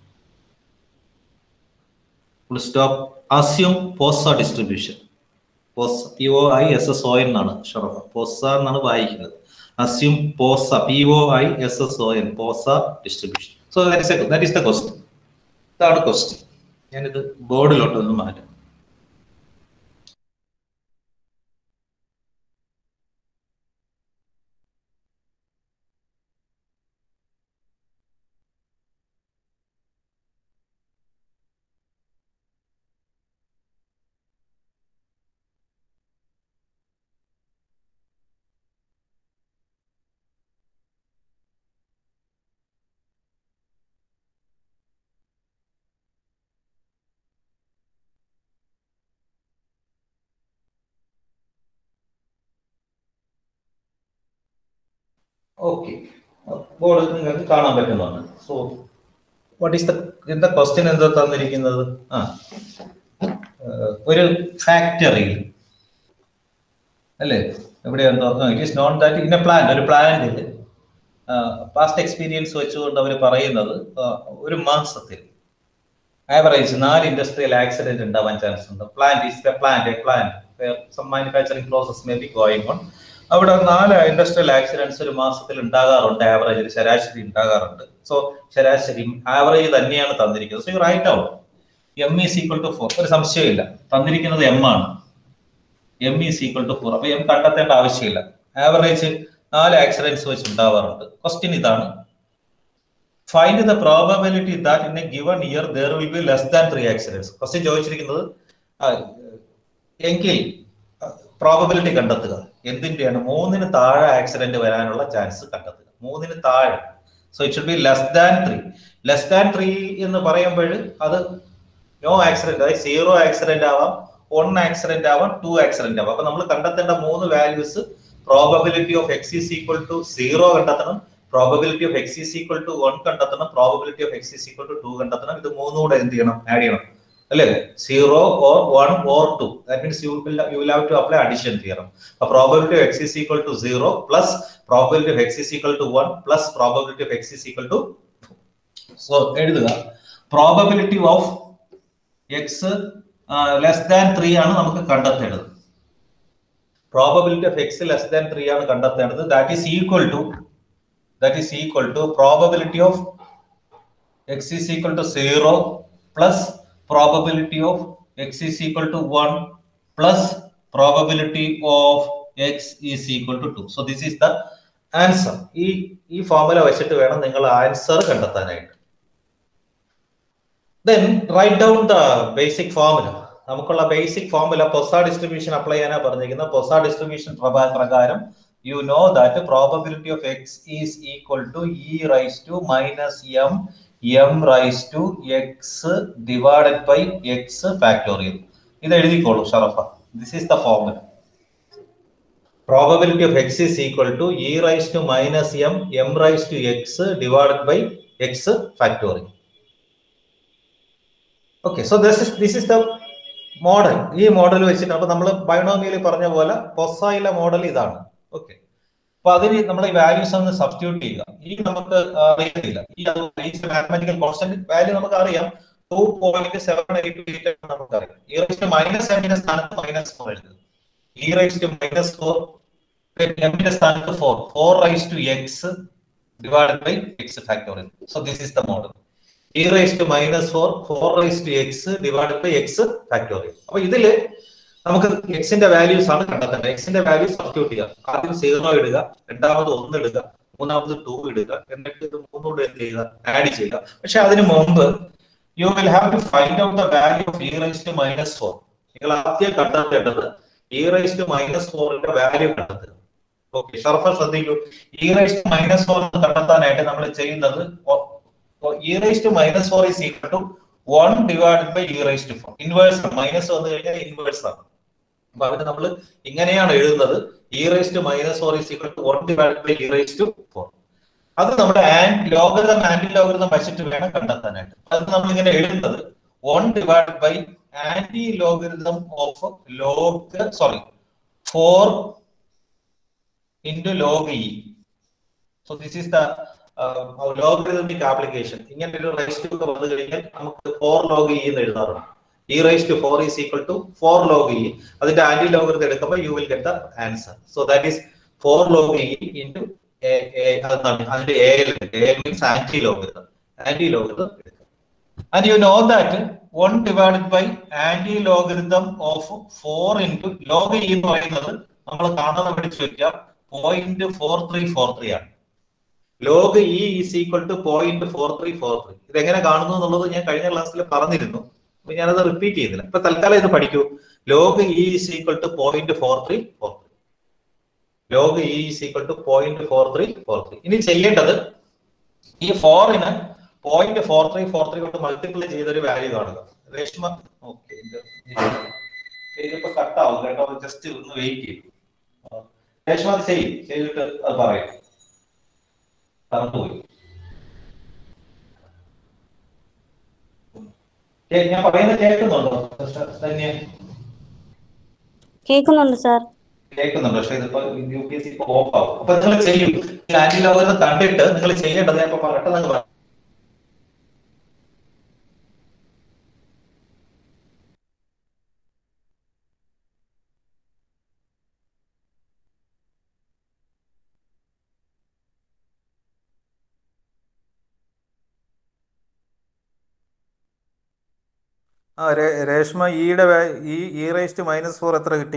full stop assume posa distribution Poisson P O I S S O N എന്നാണ് Sharafa Poisson എന്നാണ് വായിക്കുന്നത് assume Poisson P O I S S O N Poisson distribution so that is the question ഇതാണ് question ഞാനിത് ബോർഡിലോട്ട് ഒന്ന് മാറ്റാം okay board നിങ്ങൾക്ക് കാണാൻ പറ്റുന്നതാണ് സോ വാട്ട് ഈസ് ദ എന്താ ക്വസ്റ്റ്യൻ എന്താ തന്നിരിക്കുന്നത് ആ ഏഹ്, ഒരു ഫാക്ടറിയിൽ അല്ലേ എവിടെ എന്തോ it is known that in a plant ഒരു പ്ലാന്റിൽ പാസ്റ്റ് എക്സ്പീരിയൻസ് വെച്ചുകൊണ്ട് അവർ പറയുന്നത് ആ, ഒരു മാസത്തിൽ ആവറേജ് നാല് ഇൻഡസ്ട്രിയൽ ആക്സിഡന്റ് ഉണ്ടാവാൻ ചാൻസ് ഉണ്ട് plant is the plant a plant some manufacturing process may be going on അവിടെ നാല് ഇൻഡസ്ട്രിയൽ ആക്സിഡന്റ്സ് ഒരു മാസത്തിൽ ഉണ്ടാകാറുണ്ട് ആവറേജ് ഒരു ശരാശരി ഉണ്ടാകാറുണ്ട് സോ ശരാശരി ആവറേജ് തന്നെയാണ് തന്നിരിക്കുന്നത് so you write out m is equal to four ഒരു സംശയമില്ല തന്നിരിക്കുന്നത് എം ആണ് M is equal to four അപ്പൊ എം കണ്ടെത്തേണ്ട ആവശ്യമില്ല ആവറേജ് നാല് ആക്സിഡന്റ്സ് വെച്ച് ഉണ്ടാവാറുണ്ട് ക്വസ്റ്റ്യൻ ഇതാണ് find the probability that in a given year there will be less than three accidents question ചോദിച്ചിരിക്കുന്നത് ആ, എങ്കിൽ പ്രോബബിലിറ്റി കണ്ടെത്തുക എന്തിന്റെയാണ് മൂന്നിന് താഴെ ആക്സിഡന്റ് വരാനുള്ള ചാൻസ് കണ്ടെത്തുക മൂന്നിന് താഴെ so it should be less than three less than three എന്ന് പറയുമ്പോൾ അത് നോ ആക്സിഡന്റ് അതായത് സീറോ ആക്സിഡന്റ് ആവാം വൺ ആക്സിഡന്റ് ആവാം ടു ആക്സിഡന്റ് ആവാം അപ്പൊ നമ്മൾ കണ്ടെത്തേണ്ട മൂന്ന് values probability of x is equal to zero കണ്ടെത്തണം probability of x is equal to one കണ്ടെത്തണം probability of x is equal to two കണ്ടെത്തണം ഇത് മൂന്നും കൂടെ എന്ത് ചെയ്യണം ആഡ് ചെയ്യണം അല്ലേ zero or one or to that means you will you will have to apply addition theorem അപ്പൊ probability of x is equal to zero plus probability of x is equal to one plus probability of x is equal to so എഴുതുക probability of X less than three ആണ് നമുക്ക് കണ്ടെത്തേണ്ടത് probability of X less than three ആണ് കണ്ടെത്തേണ്ടത് that is equal to that is equal to probability of x is equal to zero plus probability of x is equal to one plus probability of x is equal to two so this is the answer ഈ ഈ formula വെച്ചിട്ട് വേണം നിങ്ങൾ answer കണ്ടെത്താനായിട്ട് then write down the basic formula നമുക്കുള്ള basic formula Poisson distribution apply ചെയ്യാനാ പറഞ്ഞിരിക്കുന്നത് Poisson distribution പ്രകാരം you know that probability of x is equal to E raise to minus M M raise to X divided by X factorial ഇത് എഴുതിക്കോളൂ ഷറഫ this is the formula probability of x is equal to E raise to minus M M raise to X divided by X factorial okay so this is this is the model ഈ model വെച്ചിട്ട് അപ്പൊ നമ്മൾ binomial പറഞ്ഞ പോലെ പൊസയിലെ model ഇതാണ് okay അപ്പൊ അതിന് നമ്മൾ ഈ വാല്യൂസ് ഒന്ന് സബ്സ്റ്റിറ്റ്യൂട്ട് ചെയ്യുക ഈ നമുക്ക് അറിയത്തില്ല ഈ മാത്തമാറ്റിക്കൽ കോൺസ്റ്റന്റ് വാല്യൂ നമുക്ക് അറിയാം two point seven eight eight നമുക്ക് അറിയാം ഈ റേസ്റ്റ് മൈനസ് എമ്മിന്റെ സ്ഥാനത്ത് മൈനസ് ഫോർ എഴുതുക ഈ റേസ്റ്റ് മൈനസ് ഫോർ എമ്മിന്റെ സ്ഥാനത്ത് four four raise to X divided by X factorial so this is the model e raise to minus four four raise to X divided by X factorial അപ്പൊ ഇതില് നമുക്ക് എക്സിന്റെ values ആണ് കണ്ടെത്തേണ്ടത് എക്സിന്റെ വാല്യൂ സബ്സ്റ്റിറ്റ്യൂട്ട് ചെയ്യുക ആദ്യം സീറോ ഇടുക രണ്ടാമത് ഒന്ന് ഇടുക മൂന്നാമത് ടു ഇടുക എന്നിട്ട് ഇത് മൂന്നൂടെ എന്ത് ചെയ്യുക ആഡ് ചെയ്യുക പക്ഷെ അതിന് മുമ്പ് you will have to find out the value of e raise to minus four നിങ്ങൾ ആദ്യം കണ്ടെത്തേണ്ടത് ഇ റൈസ് ടു മൈനസ് ഫോറിന്റെ വാല്യൂ കണ്ടെത്തുക ഓക്കെ ഷർഫ ശ്രദ്ധിക്കൂ e raise to minus four കണ്ടെത്താനായിട്ട് നമ്മൾ ചെയ്യുന്നത് e raise to minus four is equal to one divided by e raise to four inverse minus വന്നു കഴിഞ്ഞാൽ ഇൻവേഴ്സ് ആണ് അപ്പൊ അതിന് നമ്മൾ ഇങ്ങനെയാണ് എഴുതുന്നത് e raise to minus four is equal to one divided by e raise to four അത് നമ്മുടെ ആൻഡ് ലോഗരിതം ആന്റി ലോഗരിതം വെച്ചിട്ട് വേണം കണ്ടെത്താനായിട്ട് അത് നമ്മൾ ഇങ്ങനെ എഴുതുന്നത് one divided by anti logarithm of log sorry four into log e so this is the logarithmic application ഇങ്ങനെ ഒരു റൈസ് ടു വന്നു കഴിഞ്ഞാൽ നമുക്ക് ഫോർ ലോഗ് ഇ എന്ന് എഴുതാറുണ്ട് e raise to four is equal to four log e അതിന്റെ anti logarithm എടുക്കുമ്പോൾ you will get the answer so that is four log e into അതെന്താണ് അതിന്റെ A L A L means anti logarithm anti logarithm and you know that one divided by anti logarithm of four into log e എന്ന് പറയുന്നത് നമ്മൾ കാണുന്ന പഠിച്ചു വെക്കാം point four three four three ആണ് log e is equal to point four three four three ഇത് എങ്ങനെ കാണുന്നു എന്നുള്ളത് ഞാൻ കഴിഞ്ഞ ക്ലാസ്സിൽ പറഞ്ഞിരുന്നു അപ്പൊ ഞാനത് റിപ്പീറ്റ് ചെയ്യുന്നില്ല ഇപ്പൊ തൽക്കാലം ഇത് പഠിക്കൂ log e is equal to point four three four three log e is equal to point four three four three ഇനി ചെയ്യേണ്ടത് ഈ ഫോറിന് point four three four three കൊണ്ട് മൾട്ടിപ്ലൈ ചെയ്തൊരു വാല്യൂ കാണുക രേഷ്മ ഓക്കെ ഇതിപ്പോ കട്ടാവും കേട്ടോ ജസ്റ്റ് ഒന്ന് വെയിറ്റ് ചെയ്യും രേഷ്മ അത് ചെയ്യും ചെയ്തിട്ട് അത് പറയും തണുത്തുപോയി ഞാൻ പറയുന്നത് കേൾക്കുന്നുണ്ടോ തന്നെ കേൾക്കുന്നുണ്ട് സാർ കേൾക്കുന്നുണ്ട് പക്ഷെ ഇതിപ്പോ യു പി എസ് സി ഇപ്പൊ ഓഫ് ആവും അപ്പൊ നിങ്ങൾ ചെയ്യും ആന്റി ലോഗരിതം കണ്ടിട്ട് നിങ്ങൾ ചെയ്യേണ്ടത് ഞാൻ ഇപ്പൊ പറയട്ടെ നിങ്ങൾ പറ- ആ രേ- രേഷ്മ ഇയുടെ വാ- ഈ ഇ റേസ്റ്റ് മൈനസ് ഫോർ എത്ര കിട്ടി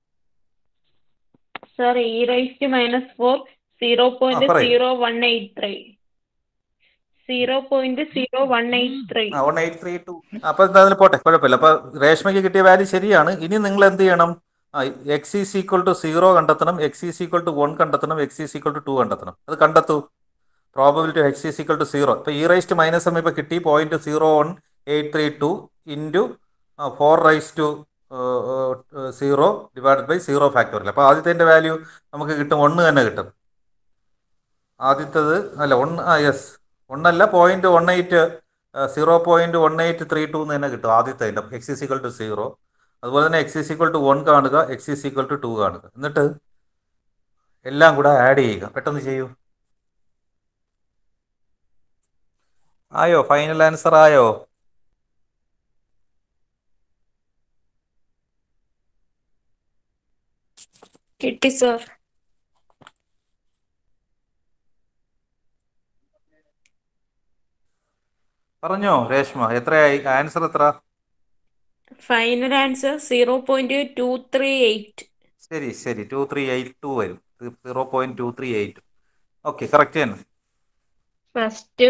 sir e raise to minus four zero point പറയൂ. Zero one eight three zero point zero one eight three ആ വൺ എയ്റ്റ് ത്രീ ടു അപ്പൊ എന്താ അതിന് പോട്ടെ കുഴപ്പമില്ല അപ്പൊ രേഷ്മയ്ക്ക് കിട്ടിയ വാല്യൂ ശരിയാണ് ഇനി നിങ്ങൾ എന്ത് ചെയ്യണം x is equal to zero കണ്ടെത്തണം x is equal to one കണ്ടെത്തണം x is equal to two കണ്ടെത്തണം അത് കണ്ടെത്തൂ probability X is equal to zero ഇപ്പൊ ഈ റൈസ്റ്റ് മൈനസ് എം ഇപ്പൊ കിട്ടി point zero one eight three two into four raise to zero divided by zero factorial അപ്പോൾ ആദ്യത്തെ value നമുക്ക് കിട്ടും ഒന്ന് തന്നെ കിട്ടും ആദ്യത്തത് അല്ല ഒന്ന് ആ യെസ് ഒന്നല്ല point one eight zero point one eight three two എന്ന് തന്നെ കിട്ടും ആദ്യത്തെ item x equal to zero അതുപോലെ തന്നെ എക്സ് ഈക്വൽ ടു വൺ കാണുക എക്സ് ഈക്വൽ ടു ടു കാണുക എന്നിട്ട് എല്ലാം കൂടെ ആഡ് ചെയ്യുക പെട്ടെന്ന് ചെയ്യൂ ആയോ ഫൈനൽ ആൻസർ ആയോ കിട്ടി സർ പറഞ്ഞോ രേഷ്മ എത്രയായി ആൻസർ എത്ര final answer zero point two three eight ശരി ശരി ടു ത്രീ എയ്റ്റ് ടു വരും zero point two three eight okay correct തന്നെ ഫസ്റ്റ്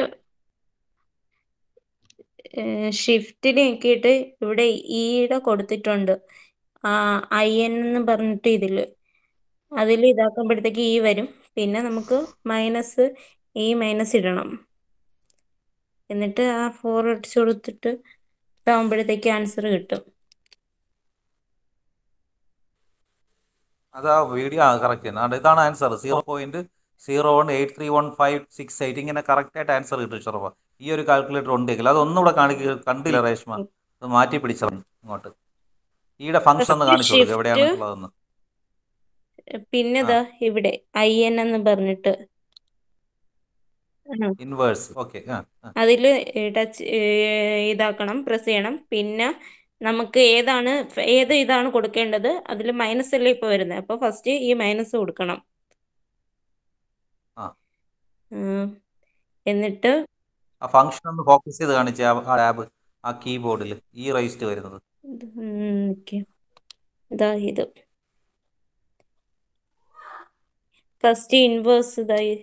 ഷിഫ്റ്റിൽ നോക്കിയിട്ട് ഇവിടെ ഈയുടെ കൊടുത്തിട്ടുണ്ട് ആ ഐ എൻ എന്ന് പറഞ്ഞിട്ട് ഇതില് അതിൽ ഇതാക്കുമ്പോഴത്തേക്ക് ഈ വരും പിന്നെ നമുക്ക് മൈനസ് ഈ മൈനസ് ഇടണം എന്നിട്ട് ആ ഫോർ അടിച്ചു കൊടുത്തിട്ട് ഇതാകുമ്പോഴത്തേക്ക് ആൻസർ കിട്ടും അതാ വീഡിയോ ആ കറക്റ്റ് തന്നെ ആണ് ഇതാണ് answer zero point zero one eight three one five six eight ഇങ്ങനെ കറക്റ്റ് ആയിട്ട് ആൻസർ കിട്ടും ഷെറഫ ഈ ഒരു കാൽക്കുലേറ്റർ ഉണ്ടെങ്കിൽ അതൊന്നുകൂടെ കാണിക്കുക കണ്ടില്ല രേഷ്മ അത് മാറ്റി പിടിച്ചതാണ് ഇങ്ങോട്ട് ഈയുടെ ഫംഗ്ഷൻ ഒന്ന് കാണിച്ചു കൊടുക്കുക എവിടെയാണെന്നുള്ളതെന്ന് പിന്നെ ഇതാ ഇവിടെ ഐ എൻ എന്ന് പറഞ്ഞിട്ട് ആ ഇൻവേഴ്സ് ഓക്കെ ആ ആ. അതിൽ ടച്ച് ഇതാക്കണം പ്രസ് ചെയ്യണം പിന്നെ നമുക്ക് ഏതാണ് ഫ- ഏത് ഇതാണ് കൊടുക്കേണ്ടത് അതിൽ മൈനസ് അല്ലേ ഇപ്പോൾ വരുന്നത് അപ്പോൾ ഫസ്റ്റ് ഈ മൈനസ് കൊടുക്കണം ആ. ഉം. എന്നിട്ട് ആ ഫംഗ്ഷൻ ഒന്ന് ഫോക്കസ് ചെയ്ത് കാണിച്ചേ ആ ടാബ് ആ കീബോർഡിൽ ഈ റൈസ്റ്റ് വരുന്നത് ഇത് ഉം, നിക്ക്. ഇതാ ഇത് ഫസ്റ്റ് ഇൻവേഴ്സ് ഇതായി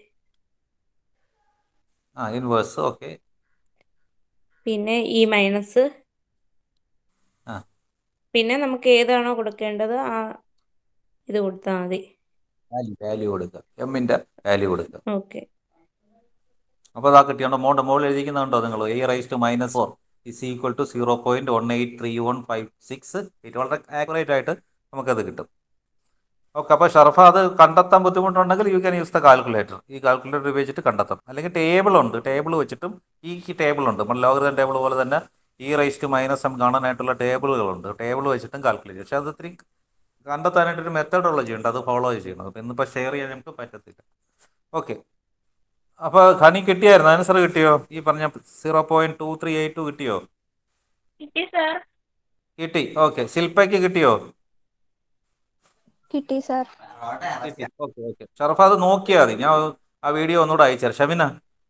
ആ ഇൻവേഴ്സ് ഓക്കെ പിന്നെ ഈ മൈനസ് ആ. പിന്നെ നമുക്ക് ഏതാണോ കൊടുക്കേണ്ടത് ആ ഇത് കൊടുത്താൽ മതി വാല്യൂ വാല്യൂ കൊടുക്കുക എമ്മിന്റെ വാല്യൂ കൊടുക്കുക ഓക്കെ അപ്പോൾ അതാ കിട്ടിയോണ്ടോ മോണ്ട് മുകളിൽ എഴുതിക്കുന്നുണ്ടോ നിങ്ങൾ a raise to minus four is equal to zero point one eight three one five six ഇത് വളരെ ആക്യുറേറ്റ് ആയിട്ട് നമുക്കത് കിട്ടും ഓക്കെ അപ്പോൾ ഷർഫ അത് കണ്ടെത്താൻ ബുദ്ധിമുട്ടുണ്ടെങ്കിൽ you can use the calculator ഈ കാൽക്കുലേറ്റർ ഉപയോഗിച്ചിട്ട് കണ്ടെത്താം അല്ലെങ്കിൽ ടേബിൾ ഉണ്ട് ടേബിൾ വെച്ചിട്ടും ഈ ടേബിൾ ഉണ്ട് നമ്മൾ ലോഗറിതം ടേബിൾ പോലെ തന്നെ e raise to minus m കാണാനായിട്ടുള്ള ടേബിളുകളുണ്ട് ടേബിൾ വെച്ചിട്ടും കാൽക്കുലേറ്റ് പക്ഷെ അത് ഇത്തിരി കണ്ടെത്താനായിട്ടൊരു മെത്തഡോളജി ഉണ്ട് അത് ഫോളോ ചെയ്യണം അപ്പോൾ ഇന്നിപ്പോൾ ഷെയർ ചെയ്യാൻ നമുക്ക് പറ്റത്തില്ല ഓക്കെ അപ്പോൾ ഹണി കിട്ടിയായിരുന്നു ആൻസർ കിട്ടിയോ ഈ പറഞ്ഞ zero point two three eight two കിട്ടിയോ കിട്ടി സാർ കിട്ടി ഓക്കെ ശില്പയ്ക്ക് കിട്ടിയോ കിട്ടി സാർ കിട്ടി ഓക്കെ ഓക്കെ ഷറഫ് അത് നോക്കിയാൽ മതി ഞാൻ ആ വീഡിയോ ഒന്നുകൂടെ അയച്ചുതരാം ഷമിന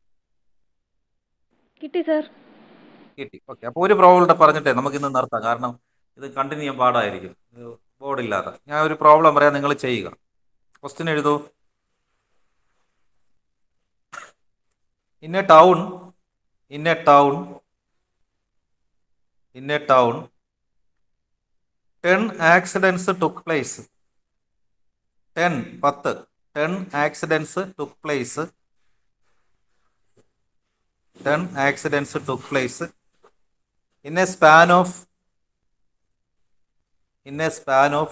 കിട്ടി സാർ കിട്ടി ഓക്കെ അപ്പോൾ ഒരു പ്രോബ്ലം പറഞ്ഞിട്ടേ നമുക്ക് ഇന്ന് നിർത്താം കാരണം ഇത് കണ്ടിന്യൂ ചെയ്യാൻ പാടായിരിക്കും ബോർഡില്ലാതെ ഞാൻ ഒരു പ്രോബ്ലം പറയാം നിങ്ങൾ ചെയ്യുക ക്വസ്റ്റ്യൻ എഴുതൂ in a town in a town in a town ten accidents took place ten പത്ത് ten accidents took place ten accidents took place in a span of in a span of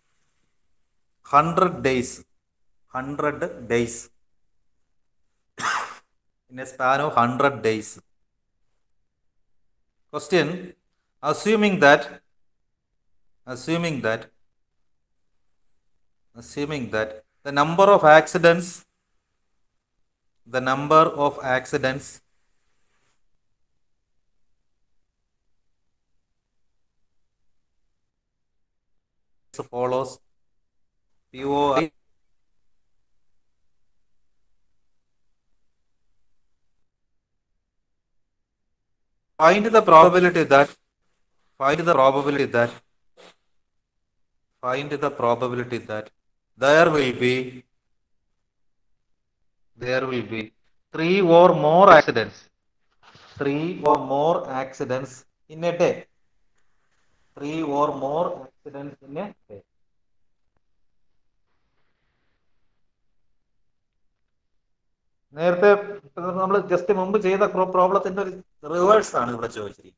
100 days 100 days in a span of 100 days question assuming that assuming that assuming that the number of accidents the number of accidents as follows POI find the probability that find the probability that find the probability that there will be there will be three or more accidents three or more accidents in a day three or more accidents in a day. നേരത്തെ നമ്മൾ just മുമ്പ് ചെയ്ത പ്രോബ്ലത്തിന്റെ ഒരു reverse ആണ് ഇവിടെ ചോദിച്ചിരിക്കുന്നത്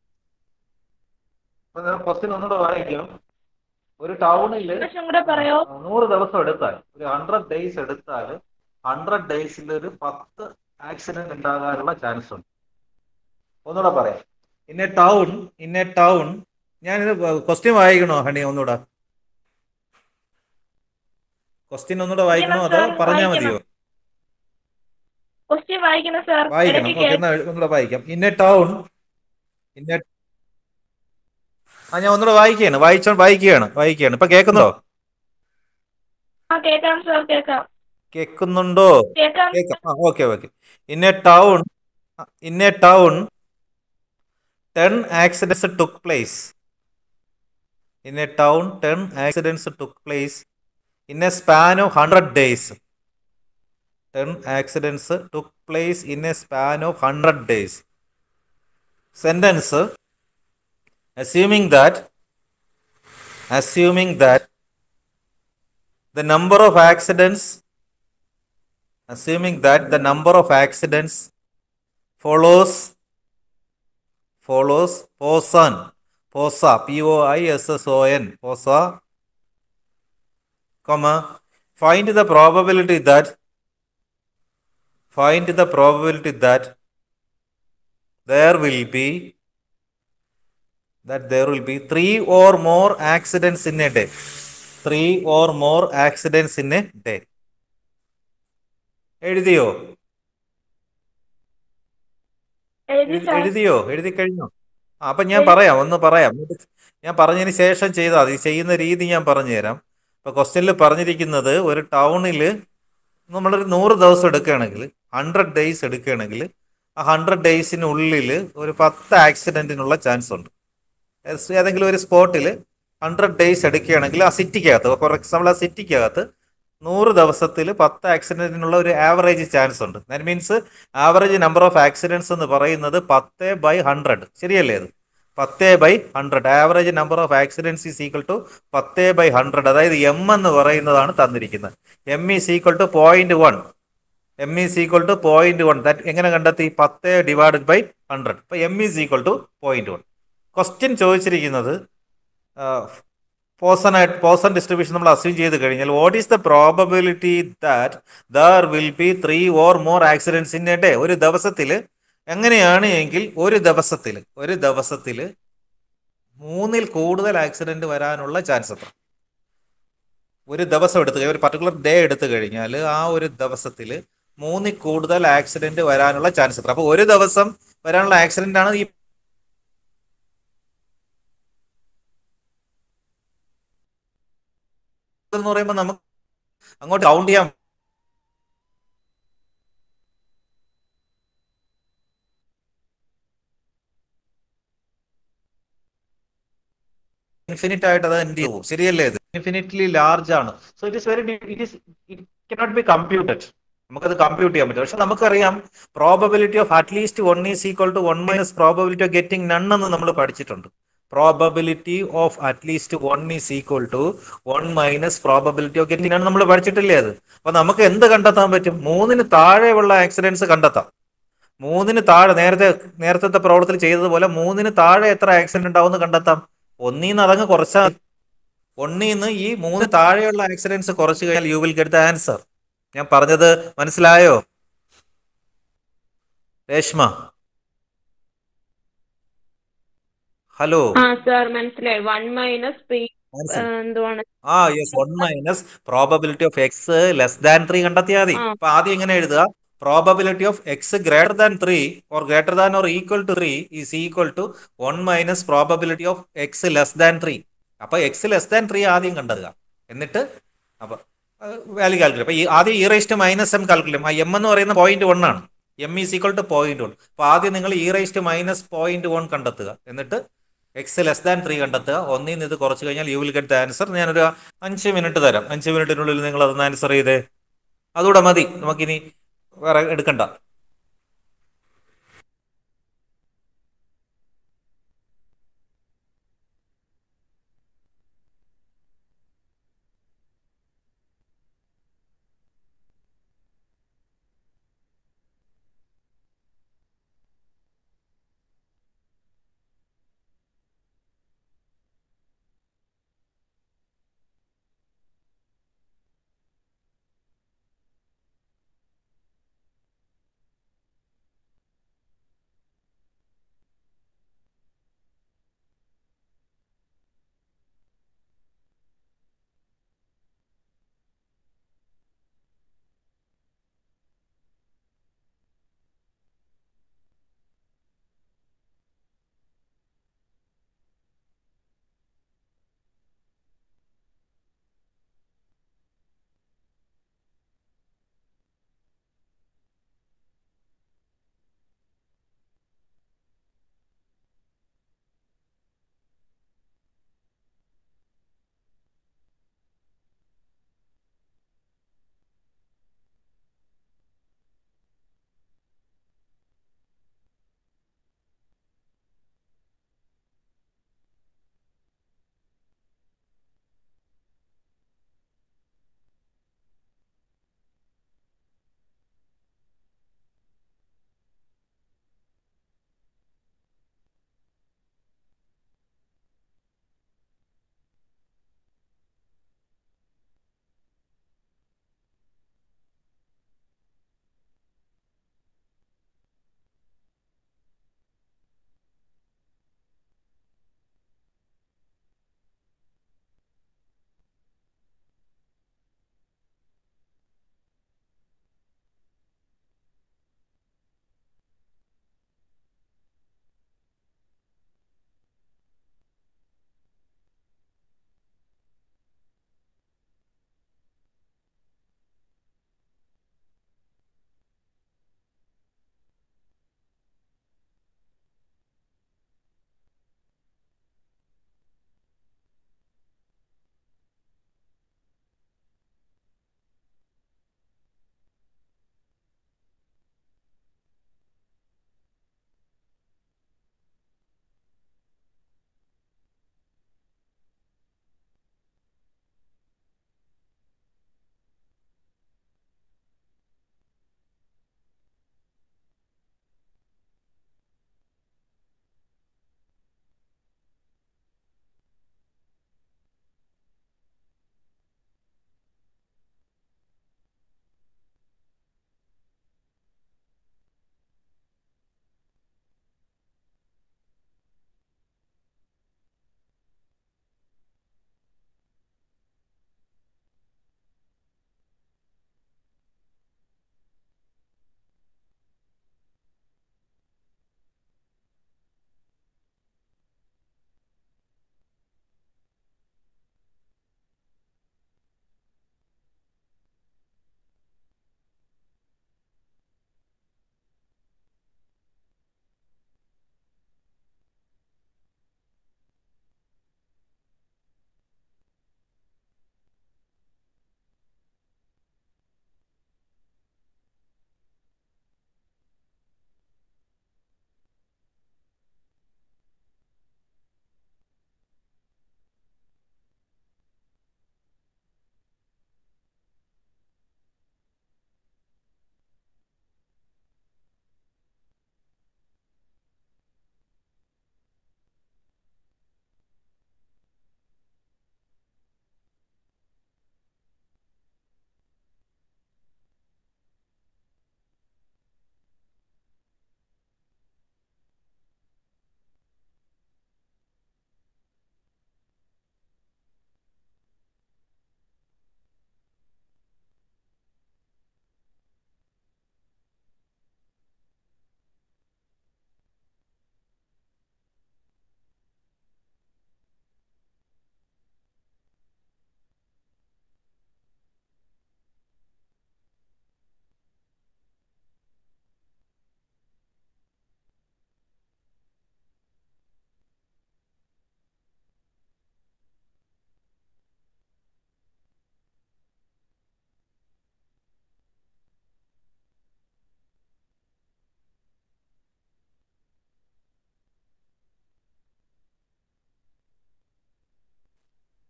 അപ്പൊ ഞാൻ ക്വസ്റ്റ്യൻ ഒന്നുകൂടെ വായിക്കാം ഒരു ടൗണിൽ കൂടെ പറയോ നൂറ് ദിവസം എടുത്താൽ ഒരു ഹൺഡ്രഡ് ഡേയ്സ് എടുത്താൽ ഹൺഡ്രഡ് ഡേയ്സിൽ ഒരു പത്ത് ആക്സിഡന്റ് ഉണ്ടാകാനുള്ള ചാൻസ് ഉണ്ട് ഒന്നുകൂടെ പറയാം in a town in a town ഞാനിത് ക്വസ്റ്റ്യൻ വായിക്കണോ ഹണി ഒന്നുകൂടെ ക്വസ്റ്റ്യൻ ഒന്നുകൂടെ വായിക്കണോ അതോ sir, പറഞ്ഞാൽ വായിക്കണം. മതിയോ ക്വസ്റ്റ്യൻ വായിക്കണം സാർ വായിക്കണം ഇടയ്ക്ക് ഓക്കെ കേ- എന്നാ ഒന്നുകൂടെ വായിക്കാം in a town in a ആ ഞാൻ ഒന്നുകൂടെ വായിക്കുകയാണ് വായിച്ചോ വായിക്കുകയാണ് വായിക്കുകയാണ് ഇപ്പൊ കേൾക്കുന്നോ ആ കേക്കാം സാർ കേക്കാം കേൾക്കുന്നുണ്ടോ കേക്കാം കേൾക്കാം ആ okay okay in a town in a town ten accidents took place in a town ten accidents took place in a span of hundred days ten accidents took place in a span of hundred days sentence assuming that assuming that the number of accidents assuming that the number of accidents follows follows poson posa p o i s s o n posa comma find the probability that find the probability that there will be that there will be three or more accidents in a day three or more accidents in a day എഴുതിയോ എഴുതി എഴുതി- sir എഴുതിയോ എഴുതി കഴിഞ്ഞോ ആ അപ്പൊ ഞാൻ പറയാം ഒന്ന് പറയാം എന്നിട്ട് ഞാൻ പറഞ്ഞതിന് ശേഷം ചെയ്താൽ മതി ചെയ്യുന്ന രീതി ഞാൻ പറഞ്ഞുതരാം ഇപ്പൊ ക്വസ്റ്റ്യനിൽ പറഞ്ഞിരിക്കുന്നത് ഒരു ടൗണിൽ നമ്മളൊരു നൂറ് ദിവസം എടുക്കുകയാണെങ്കിൽ ഹൺഡ്രഡ് ഡേയ്സ് എടുക്കുകയാണെങ്കിൽ ആ ഹൺഡ്രഡ് ഡേയ്സിനുള്ളിൽ ഒരു പത്ത് ആക്സിഡന്റിനുള്ള ചാൻസ് ഉണ്ട് ഏസ് ഏതെങ്കിലും ഒരു സ്പോട്ടിൽ ഹൺഡ്രഡ് ഡേയ്സ് എടുക്കുകയാണെങ്കിൽ ആ സിറ്റിക്കകത്ത് ഫോർ എക്സാമ്പിൾ ആ സിറ്റിക്കകത്ത് നൂറ് ദിവസത്തിൽ പത്ത് ആക്സിഡന്റിനുള്ള ഒരു ആവറേജ് ചാൻസ് ഉണ്ട് that means average number of accidents എന്ന് പറയുന്നത് പത്ത് ബൈ ഹൺഡ്രഡ് ശരിയല്ലേ അത് പത്ത് by hundred average number of accidents is equal to പത്ത് ബൈ ഹൺഡ്രഡ് അതായത് എം എന്ന് പറയുന്നതാണ് തന്നിരിക്കുന്നത് M is equal to point one M is equal to point one that എങ്ങനെ കണ്ടെത്തി പത്ത് ഡിവൈഡഡ് ബൈ ഹൺഡ്രഡ് അപ്പൊ M is equal to point one question ചോദിച്ചിരിക്കുന്നത് പോസനായിട്ട് പോസൺ ഡിസ്ട്രിബ്യൂഷൻ നമ്മൾ അസ്യൂം ചെയ്ത് കഴിഞ്ഞാൽ what is the probability that there will be three or more accidents in a day ഒരു ദിവസത്തിൽ എങ്ങനെയാണ് എങ്കിൽ ഒരു ദിവസത്തിൽ ഒരു ദിവസത്തിൽ മൂന്നിൽ കൂടുതൽ ആക്സിഡന്റ് വരാനുള്ള ചാൻസ് എത്ര ഒരു ദിവസം എടുത്തു കഴിഞ്ഞാൽ ഒരു പർട്ടിക്കുലർ ഡേ എടുത്തു കഴിഞ്ഞാൽ ആ ഒരു ദിവസത്തിൽ മൂന്നിൽ കൂടുതൽ ആക്സിഡന്റ് വരാനുള്ള ചാൻസ് എത്ര അപ്പൊ ഒരു ദിവസം വരാനുള്ള ആക്സിഡന്റ് ആണ് ഈ എന്ന് പറയുമ്പോൾ നമുക്ക് അങ്ങോട്ട് കൗണ്ട് ചെയ്യാൻ ഇൻഫിനിറ്റ് ആയിട്ട് അത് എന്ത് ചെയ്യും ശരിയല്ലേ ഇത് ഇൻഫിനിറ്റ്ലി ലാർജ് ആണ് so it is very it is it cannot be computed നമുക്കത് കമ്പ്യൂട്ട് ചെയ്യാൻ പറ്റും പക്ഷെ നമുക്കറിയാം probability of at least one is equal to one minus probability of getting none എന്ന് നമ്മൾ പഠിച്ചിട്ടുണ്ട് probability of at least one is equal to one minus probability of getting none നമ്മൾ പഠിച്ചിട്ടില്ലേ അത് അപ്പൊ നമുക്ക് എന്ത് കണ്ടെത്താൻ പറ്റും മൂന്നിന് താഴെയുള്ള ആക്സിഡൻസ് കണ്ടെത്താം മൂന്നിന് താഴെ നേരത്തെ നേരത്തെ പ്രവർത്തനം ചെയ്തതുപോലെ മൂന്നിന് താഴെ എത്ര ആക്സിഡന്റ് ഉണ്ടാവും കണ്ടെത്താം ഒന്നീന്ന് അതങ്ങ് കുറച്ചാൽ ഒന്നീന്ന് ഈ മൂന്ന് താഴെയുള്ള ആക്സിഡൻസ് കുറച്ച് കഴിഞ്ഞാൽ you will get the answer ഞാൻ പറഞ്ഞത് മനസ്സിലായോ രേഷ്മ ഹലോ ആ സാർ മനസ്സിലായി വൺ മൈനസ് പി മനസ്സിലായി എന്തുവാണ് ആ yes one minus probability of X less than three കണ്ടെത്തിയാൽ മതി ആ. അപ്പൊ ആദ്യം എങ്ങനെ എഴുതുക probability of X greater than three or greater than or equal to three is equal to one minus probability of X less than three അപ്പൊ X less than three ആദ്യം കണ്ടെത്തുക എന്നിട്ട് അപ്പൊ വാല്യൂ കാൽക്കുലേറ്റ് അപ്പൊ ഈ ആദ്യം e raised minus M calculate ആ M എന്ന് പറയുന്ന പോയിന്റ് വൺ ആണ് M is equal to point one അപ്പൊ ആദ്യം നിങ്ങൾ E raised minus point one കണ്ടെത്തുക എന്നിട്ട് എക്സ് ലെസ് ദാൻ ത്രീ കണ്ടെത്തുക ഒന്നിൽ നിന്ന് ഇത് കുറച്ച് കഴിഞ്ഞാൽ you will get the answer ഞാനൊരു അഞ്ച് മിനിറ്റ് തരാം അഞ്ച് മിനിറ്റിനുള്ളിൽ നിങ്ങൾ അതൊന്ന് ആൻസർ ചെയ്തേ അതുകൂടെ മതി നമുക്കിനി വേറെ എടുക്കണ്ട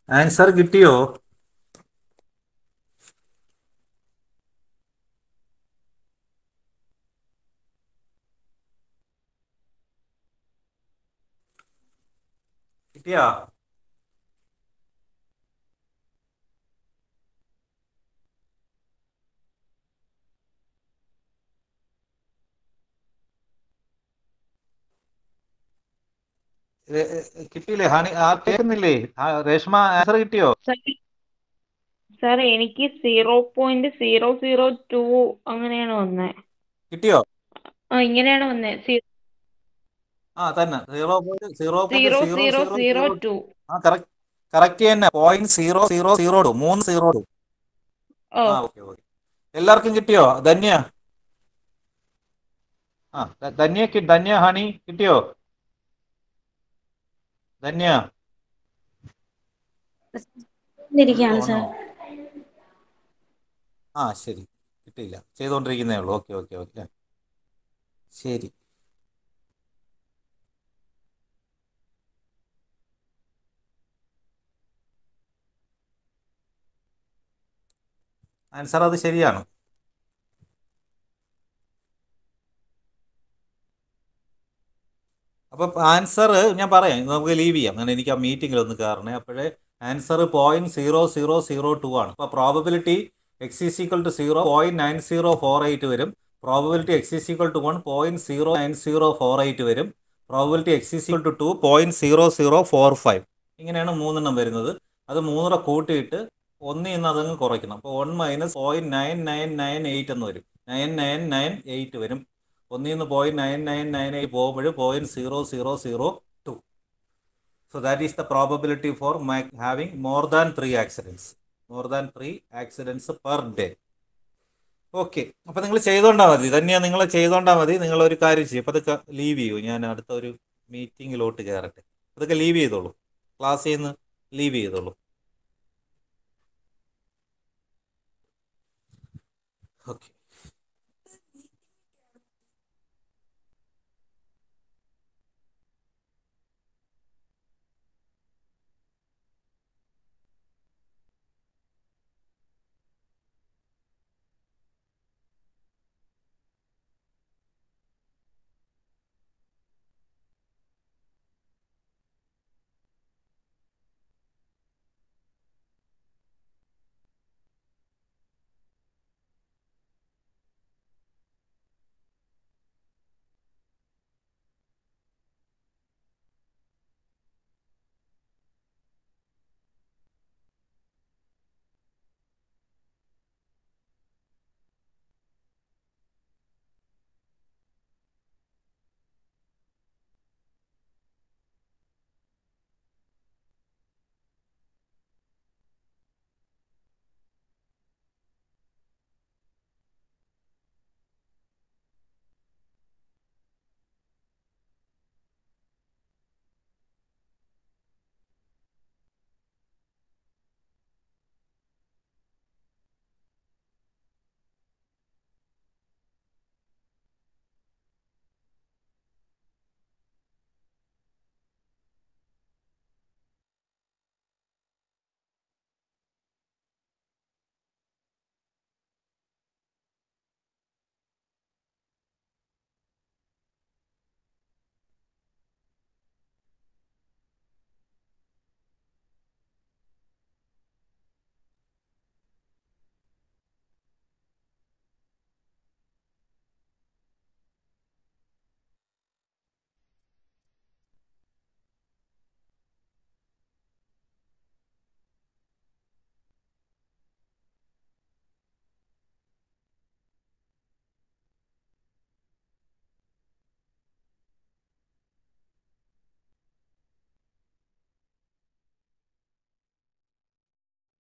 ആൻസർ കിട്ടിയോ കിട്ടിയാ ഏ- ഏ- കിട്ടിയില്ലേ ഹണി ആ കേൾക്കുന്നില്ലേ ആ, രേഷ്മ ആൻസർ കിട്ടിയോ സാർ എനിക്ക് zero point zero zero two അങ്ങനെയാണ് വന്നത് കിട്ടിയോ ആ ഇങ്ങനെയാണ് വന്നത് ആ തന്നെ zero point zero zero point zero zero two ആ കറക്റ്റ് കറക്റ്റ് തന്നെ point zero zero zero two മൂന്ന് സീറോ ടു ഓ ആ ഓക്കെ ഓക്കെ എല്ലാവർക്കും കിട്ടിയോ ധന്യ ആ ധ- ധന്യക്ക് ധന്യ ഹണി കിട്ടിയോ ധന്യ ഇരിക്കുകയാണ് സാർ ആണോ? ആ ശരി കിട്ടിയില്ല ചെയ്തുകൊണ്ടിരിക്കുന്നേ ഉള്ളൂ ഓക്കെ ഓക്കെ ഓക്കെ ശരി ആൻസർ അത് ശരിയാണ് അപ്പം ആൻസർ ഞാൻ പറയാം നമുക്ക് ലീവ് ചെയ്യാം അങ്ങനെ എനിക്ക് ആ മീറ്റിംഗിൽ ഒന്ന് കയറണേ അപ്പോഴേ answer point zero zero zero two ആണ് അപ്പോൾ probability X is equal to zero point nine zero four eight വരും probability X is equal to one point zero nine zero four eight വരും probability X is equal to two point zero zero four five ഇങ്ങനെയാണ് മൂന്നെണ്ണം വരുന്നത് അത് മൂന്നര കൂട്ടിയിട്ട് ഒന്നിൽ നിന്ന് അതങ്ങ് കുറയ്ക്കണം അപ്പോൾ one minus point nine nine nine eight എന്ന് വരും നയൻ നയൻ നയൻ എയ്റ്റ് വരും ഒന്നിൽ നിന്ന് point nine nine nine eight പോകുമ്പോൾ point zero zero zero two so that is the probability for having more than three accidents more than three accidents per day okay അപ്പോൾ നിങ്ങൾ ചെയ്തോണ്ടാ മതി തന്നെയാ നിങ്ങൾ ചെയ്തോണ്ടാ മതി നിങ്ങൾ ഒരു കാര്യം ചെയ്യും അപ്പോൾ അതൊക്കെ ലീവ് ചെയ്യൂ ഞാൻ അടുത്ത ഒരു മീറ്റിങ്ങിലോട്ട് കയറട്ടെ അതൊക്കെ ലീവ് ചെയ്തോളൂ ക്ലാസ്സിൽ നിന്ന് ലീവ് ചെയ്തോളൂ ഓക്കെ